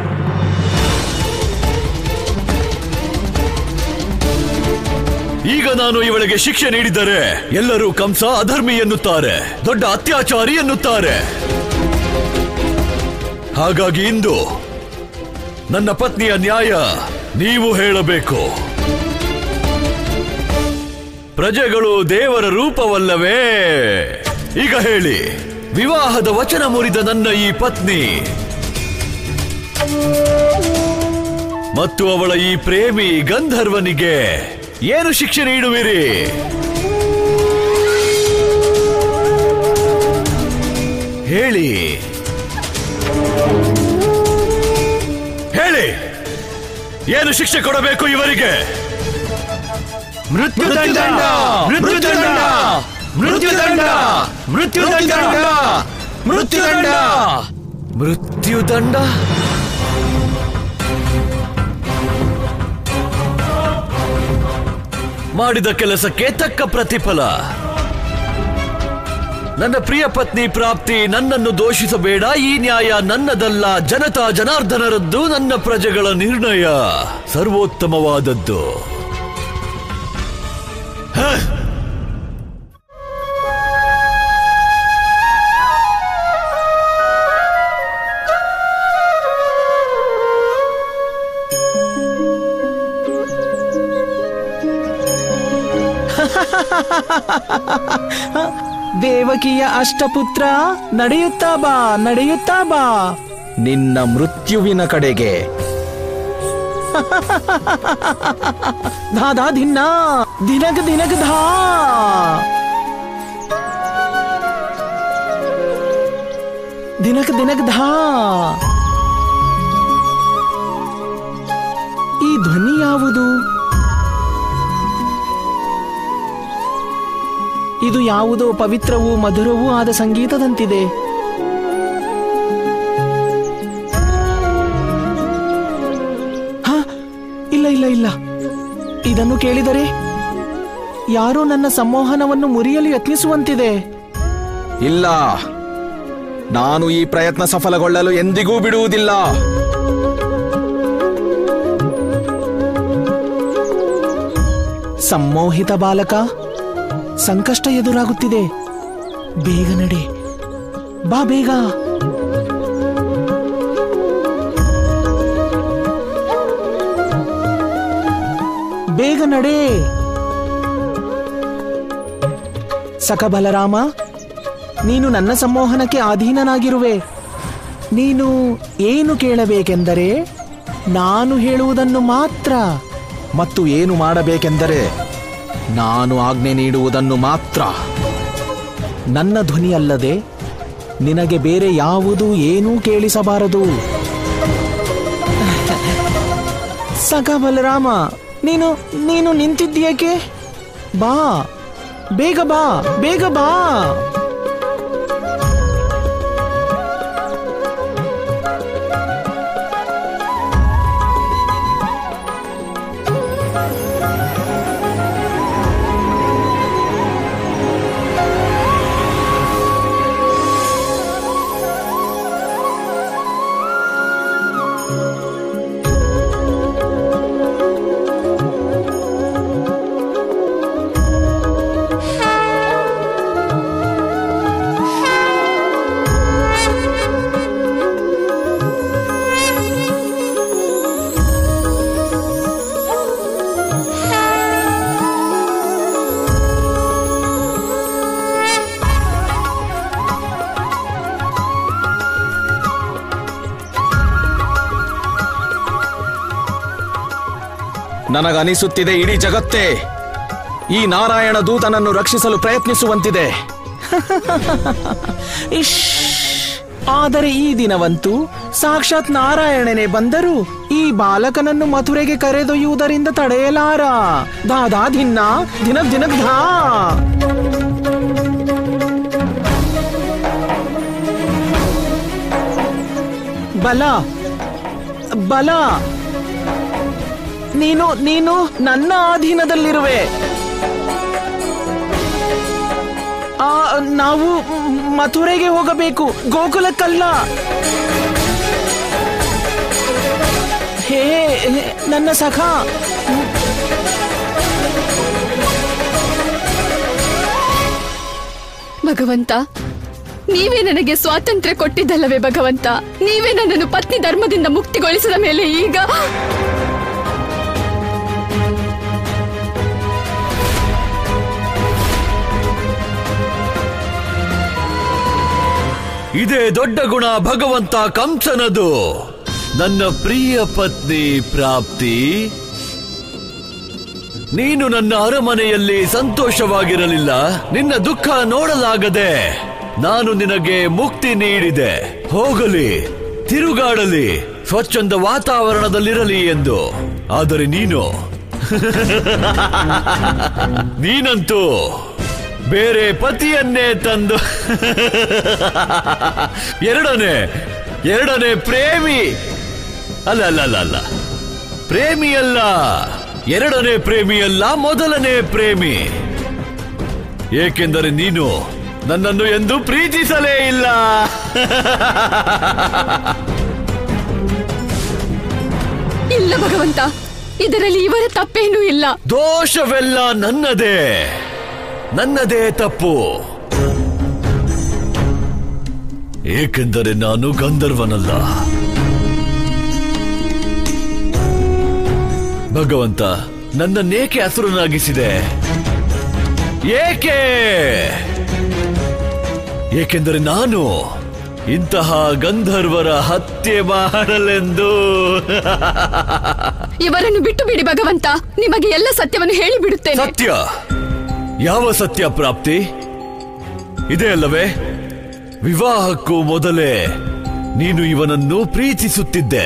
ಈಗ ನಾನು ಇವಳಿಗೆ ಶಿಕ್ಷೆ ನೀಡಿದರೆ ಎಲ್ಲರೂ ಕಂಸ ಅಧರ್ಮಿ ಎನ್ನುತ್ತಾರೆ ದೊಡ್ಡ ಅತ್ಯಾಚಾರಿ ಎನ್ನುತ್ತಾರೆ ಹಾಗಾಗಿ ಇಂದು ನನ್ನ ಪತ್ನಿಯ ನ್ಯಾಯ ನೀವು ಹೇಳಬೇಕು ಪ್ರಜೆಗಳು ದೇವರ ರೂಪವಲ್ಲವೇ ಈಗ ಹೇಳಿ ವಿವಾಹದ ವಚನ ಮುರಿದ ನನ್ನ ಈ ಪತ್ನಿ ಮತ್ತು ಅವಳ ಈ ಪ್ರೇಮಿ ಗಂಧರ್ವನಿಗೆ ಏನು ಶಿಕ್ಷೆ ನೀಡುವಿರಿ ಹೇಳಿ ಹೇಳಿ ಏನು ಶಿಕ್ಷೆ ಕೊಡಬೇಕು ಇವರಿಗೆ ಮೃತ್ಯುದಂಡ ಮೃತ್ಯುದಂಡ ಮೃತ್ಯುದಂಡ ಮೃತ್ಯುದಂಡ ಮೃತ್ಯುದಂಡ ಮೃತ್ಯುದಂಡ ಮಾಡಿದ ಕೆಲಸಕ್ಕೆ ತಕ್ಕ ಪ್ರತಿಫಲ ನನ್ನ ಪ್ರಿಯ ಪತ್ನಿ ಪ್ರಾಪ್ತಿ ನನ್ನನ್ನು ದೋಷಿಸಬೇಡ ಈ ನ್ಯಾಯ ನನ್ನದಲ್ಲ ಜನತಾ ಜನಾರ್ದನರದ್ದು ನನ್ನ ಪ್ರಜೆಗಳ ನಿರ್ಣಯ ಸರ್ವೋತ್ತಮವಾದದ್ದು ಹ! ದೇವಕಿಯ ಅಷ್ಟಪುತ್ರ ನಡೆಯುತ್ತಾ ಬಾ ನಡೆಯುತ್ತಾ ಬಾ ನಿನ್ನ ಮೃತ್ಯುವಿನ ಕಡೆಗೆ ಧಾ ಧಾ ಧಿನ್ನ ದಿನಕ್ ದಿನಕ್ ಧಾ ದಿನಕ್ ದಿನಕ್ ಧಾ ಈ ಧ್ವನಿ ಯಾವುದು ಇದು ಯಾವುದೋ ಪವಿತ್ರವೂ ಮಧುರವೂ ಆದ ಸಂಗೀತದಂತಿದೆ ಹ ಇಲ್ಲ ಇಲ್ಲ ಇಲ್ಲ ಇದನ್ನು ಕೇಳಿದರೆ ಯಾರೋ ನನ್ನ ಸಂಮೋಹನವನ್ನು ಮುರಿಯಲು ಯತ್ನಿಸುವಂತಿದೆ ಇಲ್ಲ ನಾನು ಈ ಪ್ರಯತ್ನ ಸಫಲಗೊಳ್ಳಲು ಎಂದಿಗೂ ಬಿಡುವುದಿಲ್ಲ ಸಂಮೋಹಿತ ಬಾಲಕ ಸಂಕಷ್ಟ ಎದುರಾಗುತ್ತಿದೆ ಬೇಗ ನಡೆ ಬಾ ಬೇಗ ಬೇಗ ನಡೆ ಸಖ ಬಲರಾಮ ನೀನು ನನ್ನ ಸಂಮೋಹನಕ್ಕೆ ಅಧೀನನಾಗಿರುವೆ ನೀನು ಏನು ಕೇಳಬೇಕೆಂದರೆ ನಾನು ಹೇಳುವುದನ್ನು ಮಾತ್ರ ಮತ್ತು ಏನು ಮಾಡಬೇಕೆಂದರೆ ನಾನು ಆಜ್ಞೆ ನೀಡುವುದನ್ನು ಮಾತ್ರ ನನ್ನ ಧ್ವನಿಯಲ್ಲದೆ ನಿನಗೆ ಬೇರೆ ಯಾವುದೂ ಏನೂ ಕೇಳಿಸಬಾರದು ಸಖ ಬಲರಾಮ ನೀನು ನೀನು ನಿಂತಿದ್ದೀಯಕ್ಕೆ ಬಾ ಬೇಗ ಬಾ ಬೇಗ ಬಾ ನನಗನಿಸುತ್ತಿದೆ ಇಡೀ ಜಗತ್ತೇ ಈ ನಾರಾಯಣ ದೂತನನ್ನು ರಕ್ಷಿಸಲು ಪ್ರಯತ್ನಿಸುವಂತಿದೆ ಇಶ್ ಆದರೆ ಈ ದಿನವಂತೂ ಸಾಕ್ಷಾತ್ ನಾರಾಯಣನೇ ಬಂದರೂ ಈ ಬಾಲಕನನ್ನು ಮಥುರೆಗೆ ಕರೆದೊಯ್ಯುವುದರಿಂದ ತಡೆಯಲಾರ ದಾದಾ ಧಿನ್ನ ದಿನ ದಿನಕ್ ಧಾ ಬಲ ಬಲ ನೀನು ನೀನು ನನ್ನ ಅಧೀನದಲ್ಲಿರುವೆ ಆ ನಾವು ಮ್, ಮಥುರೆಗೆ ಹೋಗಬೇಕು ಗೋಕುಲಕ್ಕಲ್ಲ ಹೇ ಹೇ, ನನ್ನ ಸಖ ಭಗವಂತ ನೀವೇ ನನಗೆ ಸ್ವಾತಂತ್ರ್ಯ ಕೊಟ್ಟಿದ್ದಲ್ಲವೇ ಭಗವಂತ ನೀವೇ ನನ್ನನ್ನು ಪತ್ನಿ ಧರ್ಮದಿಂದ ಮುಕ್ತಿಗೊಳಿಸಿದ ಮೇಲೆ ಈಗ ಇದೇ ದೊಡ್ಡ ಗುಣ ಭಗವಂತ ಕಂಸನದು ನನ್ನ ಪ್ರಿಯ ಪತ್ನಿ ಪ್ರಾಪ್ತಿ ನೀನು ನನ್ನ ಅರಮನೆಯಲ್ಲಿ ಸಂತೋಷವಾಗಿರಲಿಲ್ಲ ನಿನ್ನ ದುಃಖ ನೋಡಲಾಗದೆ ನಾನು ನಿನಗೆ ಮುಕ್ತಿ ನೀಡಿದೆ ಹೋಗಲಿ ತಿರುಗಾಡಲಿ ಸ್ವಚ್ಛಂದ ವಾತಾವರಣದಲ್ಲಿರಲಿ ಎಂದು ಆದರೆ ನೀನು ನೀನಂತೂ ಬೇರೆ ಪತಿಯನ್ನೇ ತಂದು ಎರಡನೇ ಎರಡನೇ ಪ್ರೇಮಿ ಅಲ್ಲ ಅಲ್ಲ ಅಲ್ಲ ಅಲ್ಲ ಪ್ರೇಮಿಯಲ್ಲ ಎರಡನೇ ಪ್ರೇಮಿಯಲ್ಲ ಮೊದಲನೇ ಪ್ರೇಮಿ ಏಕೆಂದರೆ ನೀನು ನನ್ನನ್ನು ಎಂದು ಪ್ರೀತಿಸಲೇ ಇಲ್ಲ ಇಲ್ಲ ಭಗವಂತ ಇದರಲ್ಲಿ ಇವರ ತಪ್ಪೇನೂ ಇಲ್ಲ ದೋಷವೆಲ್ಲ ನನ್ನದೇ ನನ್ನದೇ ತಪ್ಪು ಏಕೆಂದರೆ ನಾನು ಗಂಧರ್ವನಲ್ಲ ಭಗವಂತ ನನ್ನನ್ನೇಕೆ ಹಸುರನಾಗಿಸಿದೆ ಏಕೆ ಏಕೆಂದರೆ ನಾನು ಇಂತಹ ಗಂಧರ್ವರ ಹತ್ಯೆ ಮಾಡಲೆಂದು ಇವರನ್ನು ಬಿಟ್ಟು ಬಿಡಿ ಭಗವಂತ ನಿಮಗೆ ಎಲ್ಲ ಸತ್ಯವನ್ನು ಹೇಳಿಬಿಡುತ್ತೇನೆ ಸತ್ಯ ಯಾವ ಸತ್ಯ ಪ್ರಾಪ್ತಿ ಇದೆ ಅಲ್ಲವೇ ವಿವಾಹಕ್ಕೂ ಮೊದಲೇ ನೀನು ಇವನನ್ನು ಪ್ರೀತಿಸುತ್ತಿದ್ದೆ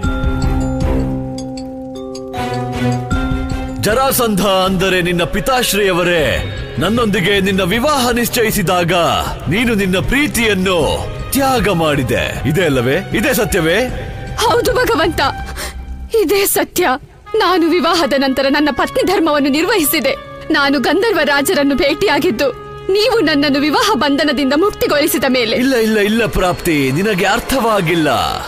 ಜರಾಸಂಧ ಅಂದರೆ ನಿನ್ನ ಪಿತಾಶ್ರೀಯವರೇ ನನ್ನೊಂದಿಗೆ ನಿನ್ನ ವಿವಾಹ ನಿಶ್ಚಯಿಸಿದಾಗ ನೀನು ನಿನ್ನ ಪ್ರೀತಿಯನ್ನು ತ್ಯಾಗ ಮಾಡಿದೆ ಇದೆ ಅಲ್ಲವೇ ಇದೇ ಸತ್ಯವೇ ಹೌದು ಭಗವಂತ ಇದೇ ಸತ್ಯ ನಾನು ವಿವಾಹದ ನಂತರ ನನ್ನ ಪತ್ನಿ ಧರ್ಮವನ್ನು ನಿರ್ವಹಿಸಿದೆ ನಾನು ಗಂಧರ್ವ ರಾಜರನ್ನು ಭೇಟಿಯಾಗಿದ್ದು ನೀವು ನನ್ನನ್ನು ವಿವಾಹ ಬಂಧನದಿಂದ ಮುಕ್ತಿಗೊಳಿಸಿದ ಮೇಲೆ ಇಲ್ಲ ಇಲ್ಲ ಇಲ್ಲ ಪ್ರಾಪ್ತಿ ನಿನಗೆ ಅರ್ಥವಾಗಿಲ್ಲ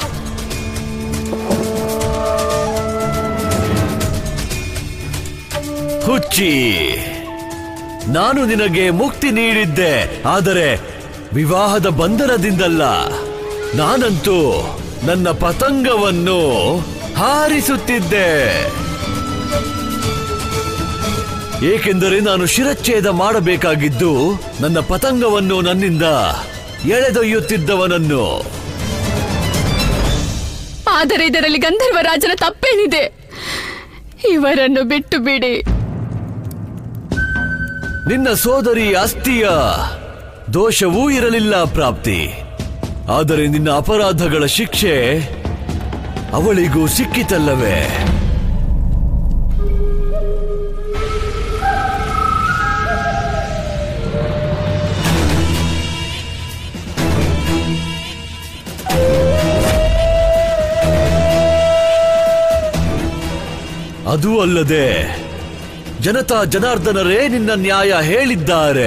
ಹುಚ್ಚಿ ನಾನು ನಿನಗೆ ಮುಕ್ತಿ ನೀಡಿದ್ದೆ ಆದರೆ ವಿವಾಹದ ಬಂಧನದಿಂದಲ್ಲ ನಾನಂತೂ ನನ್ನ ಪತಂಗವನ್ನು ಹಾರಿಸುತ್ತಿದ್ದೆ ಏಕೆಂದರೆ ನಾನು ಶಿರಚ್ಛೇದ ಮಾಡಬೇಕಾಗಿದ್ದು ನನ್ನ ಪತಂಗವನ್ನು ನನ್ನಿಂದ ಎಳೆದೊಯ್ಯುತ್ತಿದ್ದವನನ್ನು ಆದರೆ ಇದರಲ್ಲಿ ಗಂಧರ್ವರಾಜನ ತಪ್ಪೇನಿದೆ ಇವರನ್ನು ಬಿಟ್ಟು ಬಿಡಿ ನಿನ್ನ ಸೋದರಿ ಅಸ್ಥಿಯ ದೋಷವೂ ಇರಲಿಲ್ಲ ಪ್ರಾಪ್ತಿ ಆದರೆ ನಿನ್ನ ಅಪರಾಧಗಳ ಶಿಕ್ಷೆ ಅವಳಿಗೂ ಸಿಕ್ಕಿತಲ್ಲವೇ ಅದೂ ಅಲ್ಲದೆ ಜನತಾ ಜನಾರ್ದನರೇ ನಿನ್ನ ನ್ಯಾಯ ಹೇಳಿದ್ದಾರೆ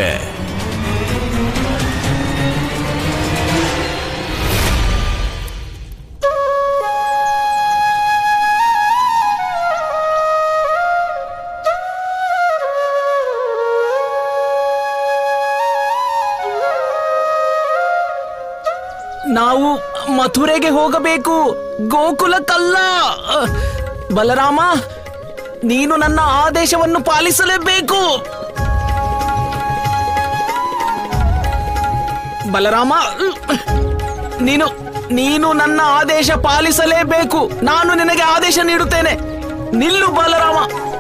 ನಾವು ಮಥುರೆಗೆ ಹೋಗಬೇಕು ಗೋಕುಲಕ್ಕಲ್ಲ ಅಹ್, ಬಲರಾಮ ನೀನು ನನ್ನ ಆದೇಶವನ್ನು ಪಾಲಿಸಲೇಬೇಕು ಬಲರಾಮ ಉಹ್, ನೀನು ನೀನು ನನ್ನ ಆದೇಶ ಪಾಲಿಸಲೇಬೇಕು ನಾನು ನಿನಗೆ ಆದೇಶ ನೀಡುತ್ತೇನೆ ನಿಲ್ಲು ಬಲರಾಮ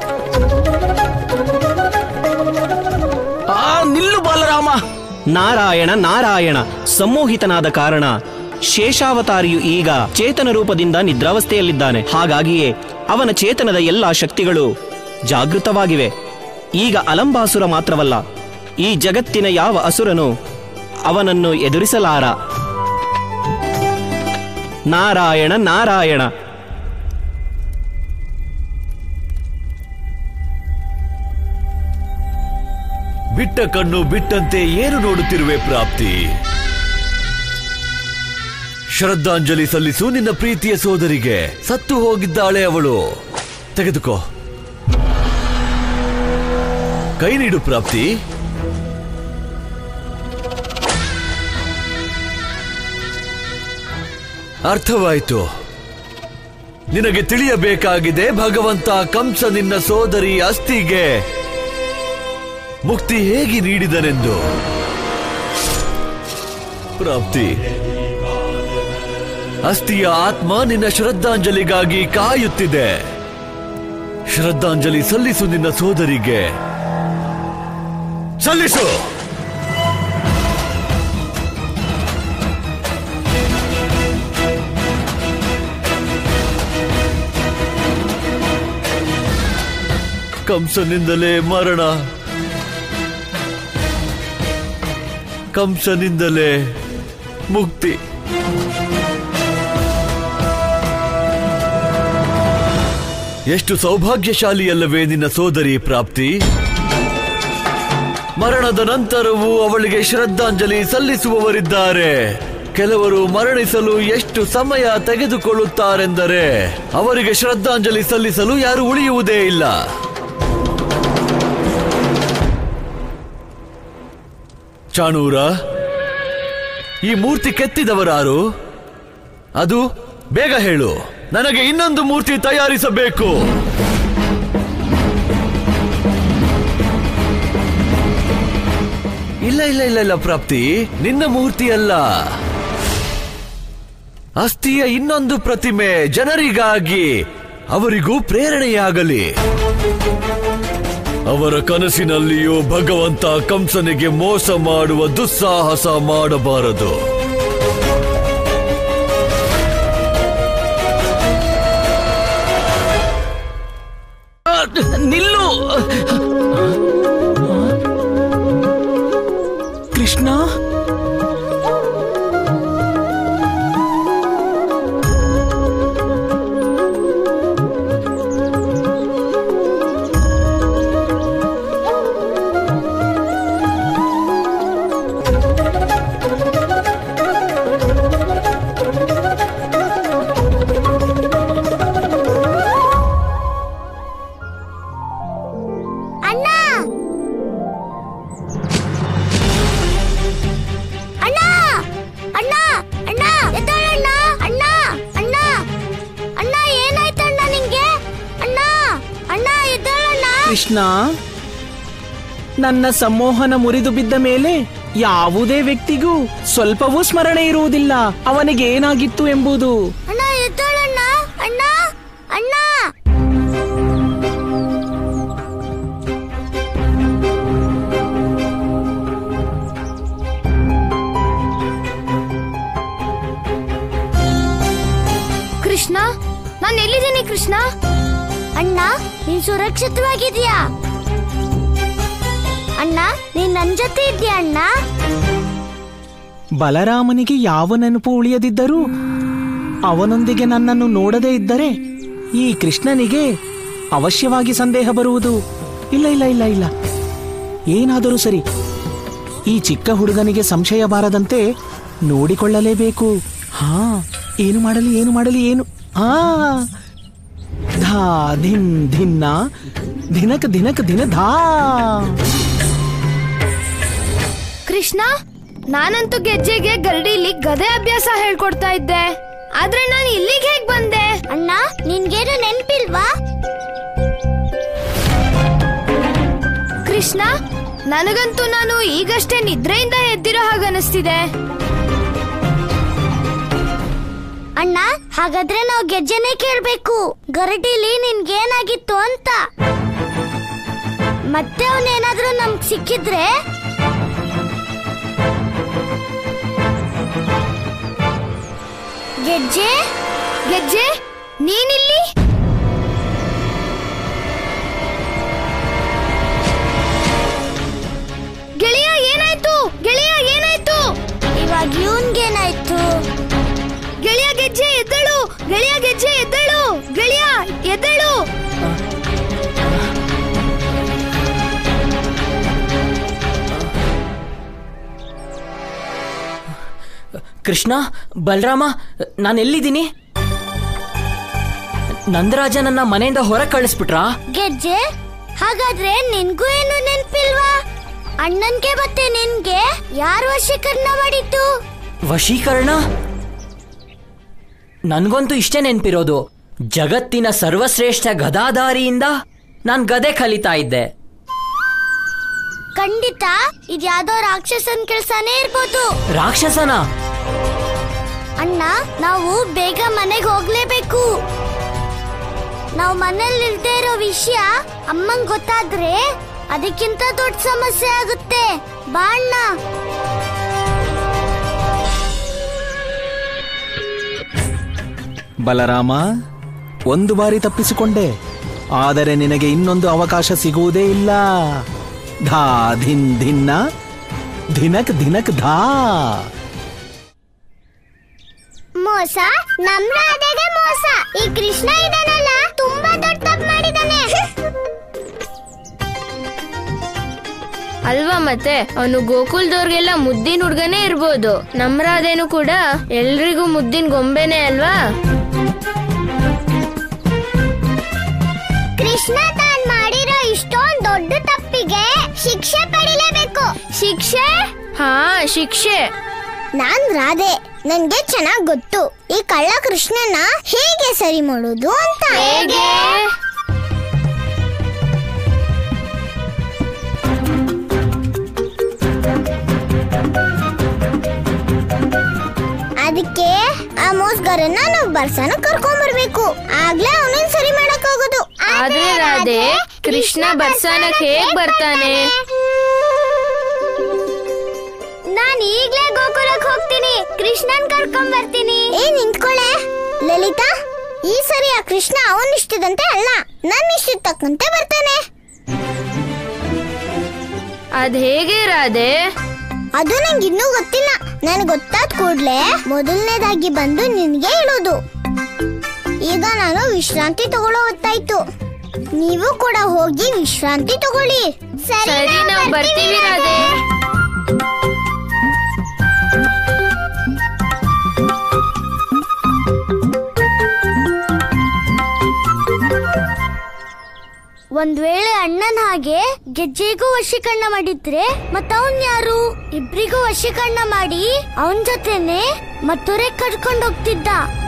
ಆ ನಿಲ್ಲು ಬಲರಾಮ ನಾರಾಯಣ ನಾರಾಯಣ ಸಂಮೋಹಿತನಾದ ಕಾರಣ ಶೇಷಾವತಾರಿಯು ಈಗ ಚೇತನ ರೂಪದಿಂದ ನಿದ್ರಾವಸ್ಥೆಯಲ್ಲಿದ್ದಾನೆ ಹಾಗಾಗಿಯೇ ಅವನ ಚೇತನದ ಎಲ್ಲಾ ಶಕ್ತಿಗಳು ಜಾಗೃತವಾಗಿವೆ ಈಗ ಅಲಂಬಾಸುರ ಮಾತ್ರವಲ್ಲ ಈ ಜಗತ್ತಿನ ಯಾವ ಅಸುರನು ಅವನನ್ನು ಎದುರಿಸಲಾರ ನಾರಾಯಣ ನಾರಾಯಣ ಬಿಟ್ಟ ಕಣ್ಣು ಬಿಟ್ಟಂತೆ ಏನು ನೋಡುತ್ತಿರುವೆ ಪ್ರಾಪ್ತಿ ಶ್ರದ್ಧಾಂಜಲಿ ಸಲ್ಲಿಸು ನಿನ್ನ ಪ್ರೀತಿಯ ಸೋದರಿಗೆ ಸತ್ತು ಹೋಗಿದ್ದಾಳೆ ಅವಳು ತೆಗೆದುಕೋ ಕೈ ನೀಡು ಪ್ರಾಪ್ತಿ ಅರ್ಥವಾಯಿತು ನಿನಗೆ ತಿಳಿಯಬೇಕಾಗಿದೆ ಭಗವಂತ ಕಂಸ ನಿನ್ನ ಸೋದರಿ ಅಸ್ಥಿಗೆ ಮುಕ್ತಿ ಹೇಗೆ ನೀಡಿದನೆಂದು ಪ್ರಾಪ್ತಿ ಅಸ್ಥಿಯ ಆತ್ಮ ನಿನ್ನ ಶ್ರದ್ಧಾಂಜಲಿಗಾಗಿ ಕಾಯುತ್ತಿದೆ ಶ್ರದ್ಧಾಂಜಲಿ ಸಲ್ಲಿಸು ನಿನ್ನ ಸೋದರಿಗೆ ಸಲ್ಲಿಸು ಕಂಸನಿಂದಲೇ ಮರಣ ಕಂಸನಿಂದಲೇ ಮುಕ್ತಿ ಎಷ್ಟು ಸೌಭಾಗ್ಯಶಾಲಿಯಲ್ಲವೇ ನಿನ್ನ ಸೋದರಿ ಪ್ರಾಪ್ತಿ ಮರಣದ ನಂತರವೂ ಅವಳಿಗೆ ಶ್ರದ್ಧಾಂಜಲಿ ಸಲ್ಲಿಸುವವರಿದ್ದಾರೆ ಕೆಲವರು ಮರಣಿಸಲು ಎಷ್ಟು ಸಮಯ ತೆಗೆದುಕೊಳ್ಳುತ್ತಾರೆಂದರೆ ಅವರಿಗೆ ಶ್ರದ್ಧಾಂಜಲಿ ಸಲ್ಲಿಸಲು ಯಾರು ಉಳಿಯುವುದೇ ಇಲ್ಲ ಚಾಣೂರ ಈ ಮೂರ್ತಿ ಕೆತ್ತಿದವರಾರು ಅದು ಬೇಗ ಹೇಳು ನನಗೆ ಇನ್ನೊಂದು ಮೂರ್ತಿ ತಯಾರಿಸಬೇಕು ಇಲ್ಲ ಇಲ್ಲ ಇಲ್ಲ ಇಲ್ಲ ಪ್ರಾಪ್ತಿ ನಿನ್ನ ಮೂರ್ತಿ ಅಲ್ಲ ಅಸ್ಥಿಯ ಇನ್ನೊಂದು ಪ್ರತಿಮೆ ಜನರಿಗಾಗಿ ಅವರಿಗೂ ಪ್ರೇರಣೆಯಾಗಲಿ ಅವರ ಕನಸಿನಲ್ಲಿಯೂ ಭಗವಂತ ಕಂಸನಿಗೆ ಮೋಸ ಮಾಡುವ ದುಸ್ಸಾಹಸ ಮಾಡಬಾರದು ಆ, ನಿಲ್ಲು ಕೃಷ್ಣ ಅಣ್ಣ ಅಣ್ಣ ಅಣ್ಣ ಅಣ್ಣ ಎದ್ದೇಳಣ್ಣ ಅಣ್ಣ ಅಣ್ಣ ಅಣ್ಣ ಏನಾಯ್ತಣ್ಣ ನಿಂಗೆ ಅಣ್ಣ ಅಣ್ಣ ಎದ್ದೇಳಣ್ಣ ಕೃಷ್ಣ ನನ್ನ ಸಂಮೋಹನ ಮುರಿದು ಬಿದ್ದ ಮೇಲೆ ಯಾವುದೇ ವ್ಯಕ್ತಿಗೂ ಸ್ವಲ್ಪವೂ ಸ್ಮರಣೆ ಇರುವುದಿಲ್ಲ ಅವನಿಗೆ ಏನಾಗಿತ್ತು ಎಂಬುದು ಅಣ್ಣ ಎದ್ದಾಳಣ್ಣ ಅಣ್ಣ ಅಣ್ಣ ಕೃಷ್ಣ ನಾನು ಎಲ್ಲಿದ್ದೀನಿ ಕೃಷ್ಣ ಅಣ್ಣ ನೀನ್ ಸುರಕ್ಷಿತವಾಗಿದ್ಯಾ ಅಣ್ಣ ನೀನ್ ನನ್ ಜೊತೆ ಇದ್ಯಾ ಅಣ್ಣ ಬಲರಾಮನಿಗೆ ಯಾವ ನೆನಪು ಉಳಿಯದಿದ್ದರೂ ಅವನೊಂದಿಗೆ ನನ್ನನ್ನು ನೋಡದೇ ಇದ್ದರೆ ಈ ಕೃಷ್ಣನಿಗೆ ಅವಶ್ಯವಾಗಿ ಸಂದೇಹ ಬರುವುದು ಇಲ್ಲ ಇಲ್ಲ ಇಲ್ಲ ಇಲ್ಲ ಏನಾದರೂ ಸರಿ ಈ ಚಿಕ್ಕ ಹುಡುಗನಿಗೆ ಸಂಶಯ ಬಾರದಂತೆ ನೋಡಿಕೊಳ್ಳಲೇಬೇಕು ಹಾ ಏನು ಮಾಡಲಿ ಏನು ಮಾಡಲಿ ಏನು ಹಾ ಧಾ ಧಿನ್ ಧಿನ್ನ ದಿನಕ್ ದಿನಕ್ ದಿನ ಧಾ ಕೃಷ್ಣ ನಾನಂತೂ ಗೆಜ್ಜೆಗೆ ಗರಡಿಲಿ ಗದೆ ಅಭ್ಯಾಸ ಹೇಳ್ಕೊಡ್ತಾ ಇದ್ದೆ ಆದ್ರೆ ನಾನು ಇಲ್ಲಿಗೆ ಹೇಗ್ ಬಂದೆ ಅಣ್ಣ ನಿನ್ಗೇನು ನೆನ್ಪಿಲ್ವಾ ಕೃಷ್ಣ ನನಗಂತೂ ನಾನು ಈಗಷ್ಟೇ ನಿದ್ರೆಯಿಂದ ಎದ್ದಿರೋ ಹಾಗನಿಸ್ತಿದೆ ಅಣ್ಣ ಹಾಗಾದ್ರೆ ನಾವು ಗೆಜ್ಜೆನೆ ಕೇಳ್ಬೇಕು ಗರಡಿಲಿ ನಿನ್ಗೇನಾಗಿತ್ತು ಅಂತ ಮತ್ತೆ ಅವನೇನಾದ್ರೂ ನಮ್ಗ್ ಸಿಕ್ಕಿದ್ರೆ ಗೆಜ್ಜೆ ಗೆಜ್ಜೆ ನೀನಿಲ್ಲಿ ಗೆಳೆಯ ಏನಾಯ್ತು ಗೆಳೆಯ ಏನಾಯ್ತು ಇವಾಗ ಇವನ್ಗೇನಾಯ್ತು ಗೆಳೆಯ ಗೆಜ್ಜೆ ಎದ್ದಳು ಗೆಳೆಯ ಗೆಜ್ಜೆ ಎದ್ದಳು ಗೆಳೆಯ ಎದ್ದಳು ಕೃಷ್ಣ ಬಲರಾಮ ನಾನು ಎಲ್ಲಿದ್ದೀನಿ ನಂದರಾಜ ನನ್ನ ಮನೆಯಿಂದ ಹೊರ ಕಳಿಸ್ಬಿಟ್ರಾ ಗೆಜ್ಜೆ ಹಾಗಾದ್ರೆ ನಿನ್ಗೂ ಏನು ನೆನ್ಪಿಲ್ವಾ ಅಣ್ಣನ್ಗೆ ಮತ್ತೆ ನಿನ್ಗೆ ಯಾರು ವಶೀಕರಣ ಮಾಡಿದ್ದು ವಶೀಕರಣ ನನ್ಗಂತೂ ಇಷ್ಟೇ ನೆನ್ಪಿರೋದು ಜಗತ್ತಿನ ಸರ್ವಶ್ರೇಷ್ಠ ಗದಾಧಾರಿಯಿಂದ ನಾನ್ ಗದೆ ಕಲಿತಾ ಇದ್ದೆ ಖಂಡಿತ ಇದ್ಯಾವ್ದೋ ರಾಕ್ಷಸನ್ ಕೆಲ್ಸನೇ ಇರ್ಬೋದು ರಾಕ್ಷಸನ ಅಣ್ಣ ನಾವು ಬೇಗ ಮನೆಗೆ ಹೋಗ್ಲೇಬೇಕು ನಾವು ಮನೇಲಿ ಇಲ್ದೇ ಇರೋ ವಿಷಯ ಅಮ್ಮಂಗ್ ಗೊತ್ತಾದ್ರೆ ಅದಕ್ಕಿಂತ ದೊಡ್ಡ ಸಮಸ್ಯೆ ಆಗುತ್ತೆ ಬಾ ಅಣ್ಣ ಬಲರಾಮ ಒಂದು ಬಾರಿ ತಪ್ಪಿಸಿಕೊಂಡೆ ಆದರೆ ನಿನಗೆ ಇನ್ನೊಂದು ಅವಕಾಶ ಸಿಗುವುದೇ ಇಲ್ಲ ಧಾ ಧಿನ್ ಧಿನ್ನ ದಿನಕ್ ದಿನಕ್ ಧಾ ಮೋಸ ನಮ್ ರಾಧೆಗೆ ಮೋಸ ಈ ಕೃಷ್ಣ ಇದಾನಲ್ಲ ತುಂಬಾ ದೊಡ್ಡ ತಪ್ಪು ಮಾಡಿದಾನೆ ಅಲ್ವಾ ಮತ್ತೆ ಅವನು ಗೋಕುಲ್ದವ್ರಿಗೆಲ್ಲ ಮುದ್ದಿನ ಹುಡ್ಗನೇ ಇರ್ಬೋದು ನಮ್ ರಾಧೇನು ಕೂಡ ಎಲ್ರಿಗೂ ಮುದ್ದಿನ ಗೊಂಬೆನೇ ಅಲ್ವಾ ಕೃಷ್ಣ ತಾನ್ ಮಾಡಿರೋ ಇಷ್ಟೊಂದ್ ದೊಡ್ಡ ತಪ್ಪಿಗೆ ಶಿಕ್ಷೆ ಪಡಿಲೇಬೇಕು ಶಿಕ್ಷೆ ಹಾ ಶಿಕ್ಷೆ ನಾನ್ ರಾಧೆ ನನ್ಗೆ ಚೆನ್ನಾಗ್ ಗೊತ್ತು ಈ ಕಳ್ಳ ಕೃಷ್ಣನ ಹೇಗೆ ಸರಿ ಮಾಡೋದು ಅಂತ ಹೇಗೆ? ಅದಕ್ಕೆ ಆ ಮೋಸ್ಗಾರನ್ನ ನಾವು ಬರ್ಸನ ಕರ್ಕೊಂಡ್ ಬರ್ಬೇಕು ಆಗ್ಲೇ ಅವನನ್ನ ಸರಿ ಮಾಡಕ್ ಆಗೋದು ಆದ್ರೆ ರಾಧೆ ಕೃಷ್ಣ ಬರ್ಸಾನಕ್ ಹೇಗ್ ಬರ್ತಾನೆ ನಾನ್ ಈಗ್ಲೇ ಗೋಕುಲಕ್ ಹೋಗ್ತೀನಿ ಕೃಷ್ಣನ್ ಕರ್ಕೊಂಡ್ ಬರ್ತೀನಿ ಏ ನಿಂತ್ಕೊಳೆ ಲಲಿತಾ ಈ ಸರಿ ಆ ಕೃಷ್ಣ ಅವನ್ ಇಷ್ಟದಂತೆ ಅಲ್ಲ ನನ್ ಇಷ್ಟದ ತಕ್ಕಂತೆ ಬರ್ತಾನೆ ಅದ್ ಹೇಗೆ ರಾಧೆ ಅದು ನಂಗೆ ಇನ್ನೂ ಗೊತ್ತಿಲ್ಲ ನನಗೆ ಗೊತ್ತಾದ ಕೂಡ್ಲೆ ಮೊದಲನೇದಾಗಿ ಬಂದು ನಿನ್ಗೆ ಹೇಳೋದು ಈಗ ನಾನು ವಿಶ್ರಾಂತಿ ತಗೊಳ್ಳೋ ಹೊತ್ತಾಯ್ತು ನೀವು ಕೂಡ ಹೋಗಿ ವಿಶ್ರಾಂತಿ ತಗೊಳ್ಳಿ ಸರಿ ನಾವು ಬರ್ತೀವಿ ರಾಧೆ ಒಂದ್ ವೇಳೆ ಅಣ್ಣನ ಹಾಗೆ ಗೆಜ್ಜೆಗೂ ವಶೀಕರಣ ಮಾಡಿದ್ರೆ ಮತ್ತ ಅವನ್ ಯಾರು ಇಬ್ರಿಗೂ ವಶೀಕರಣ ಮಾಡಿ ಅವನ್ ಜೊತೆನೆ ಮತ್ತೊರೆ ಕರ್ಕೊಂಡ್ ಹೋಗ್ತಿದ್ದ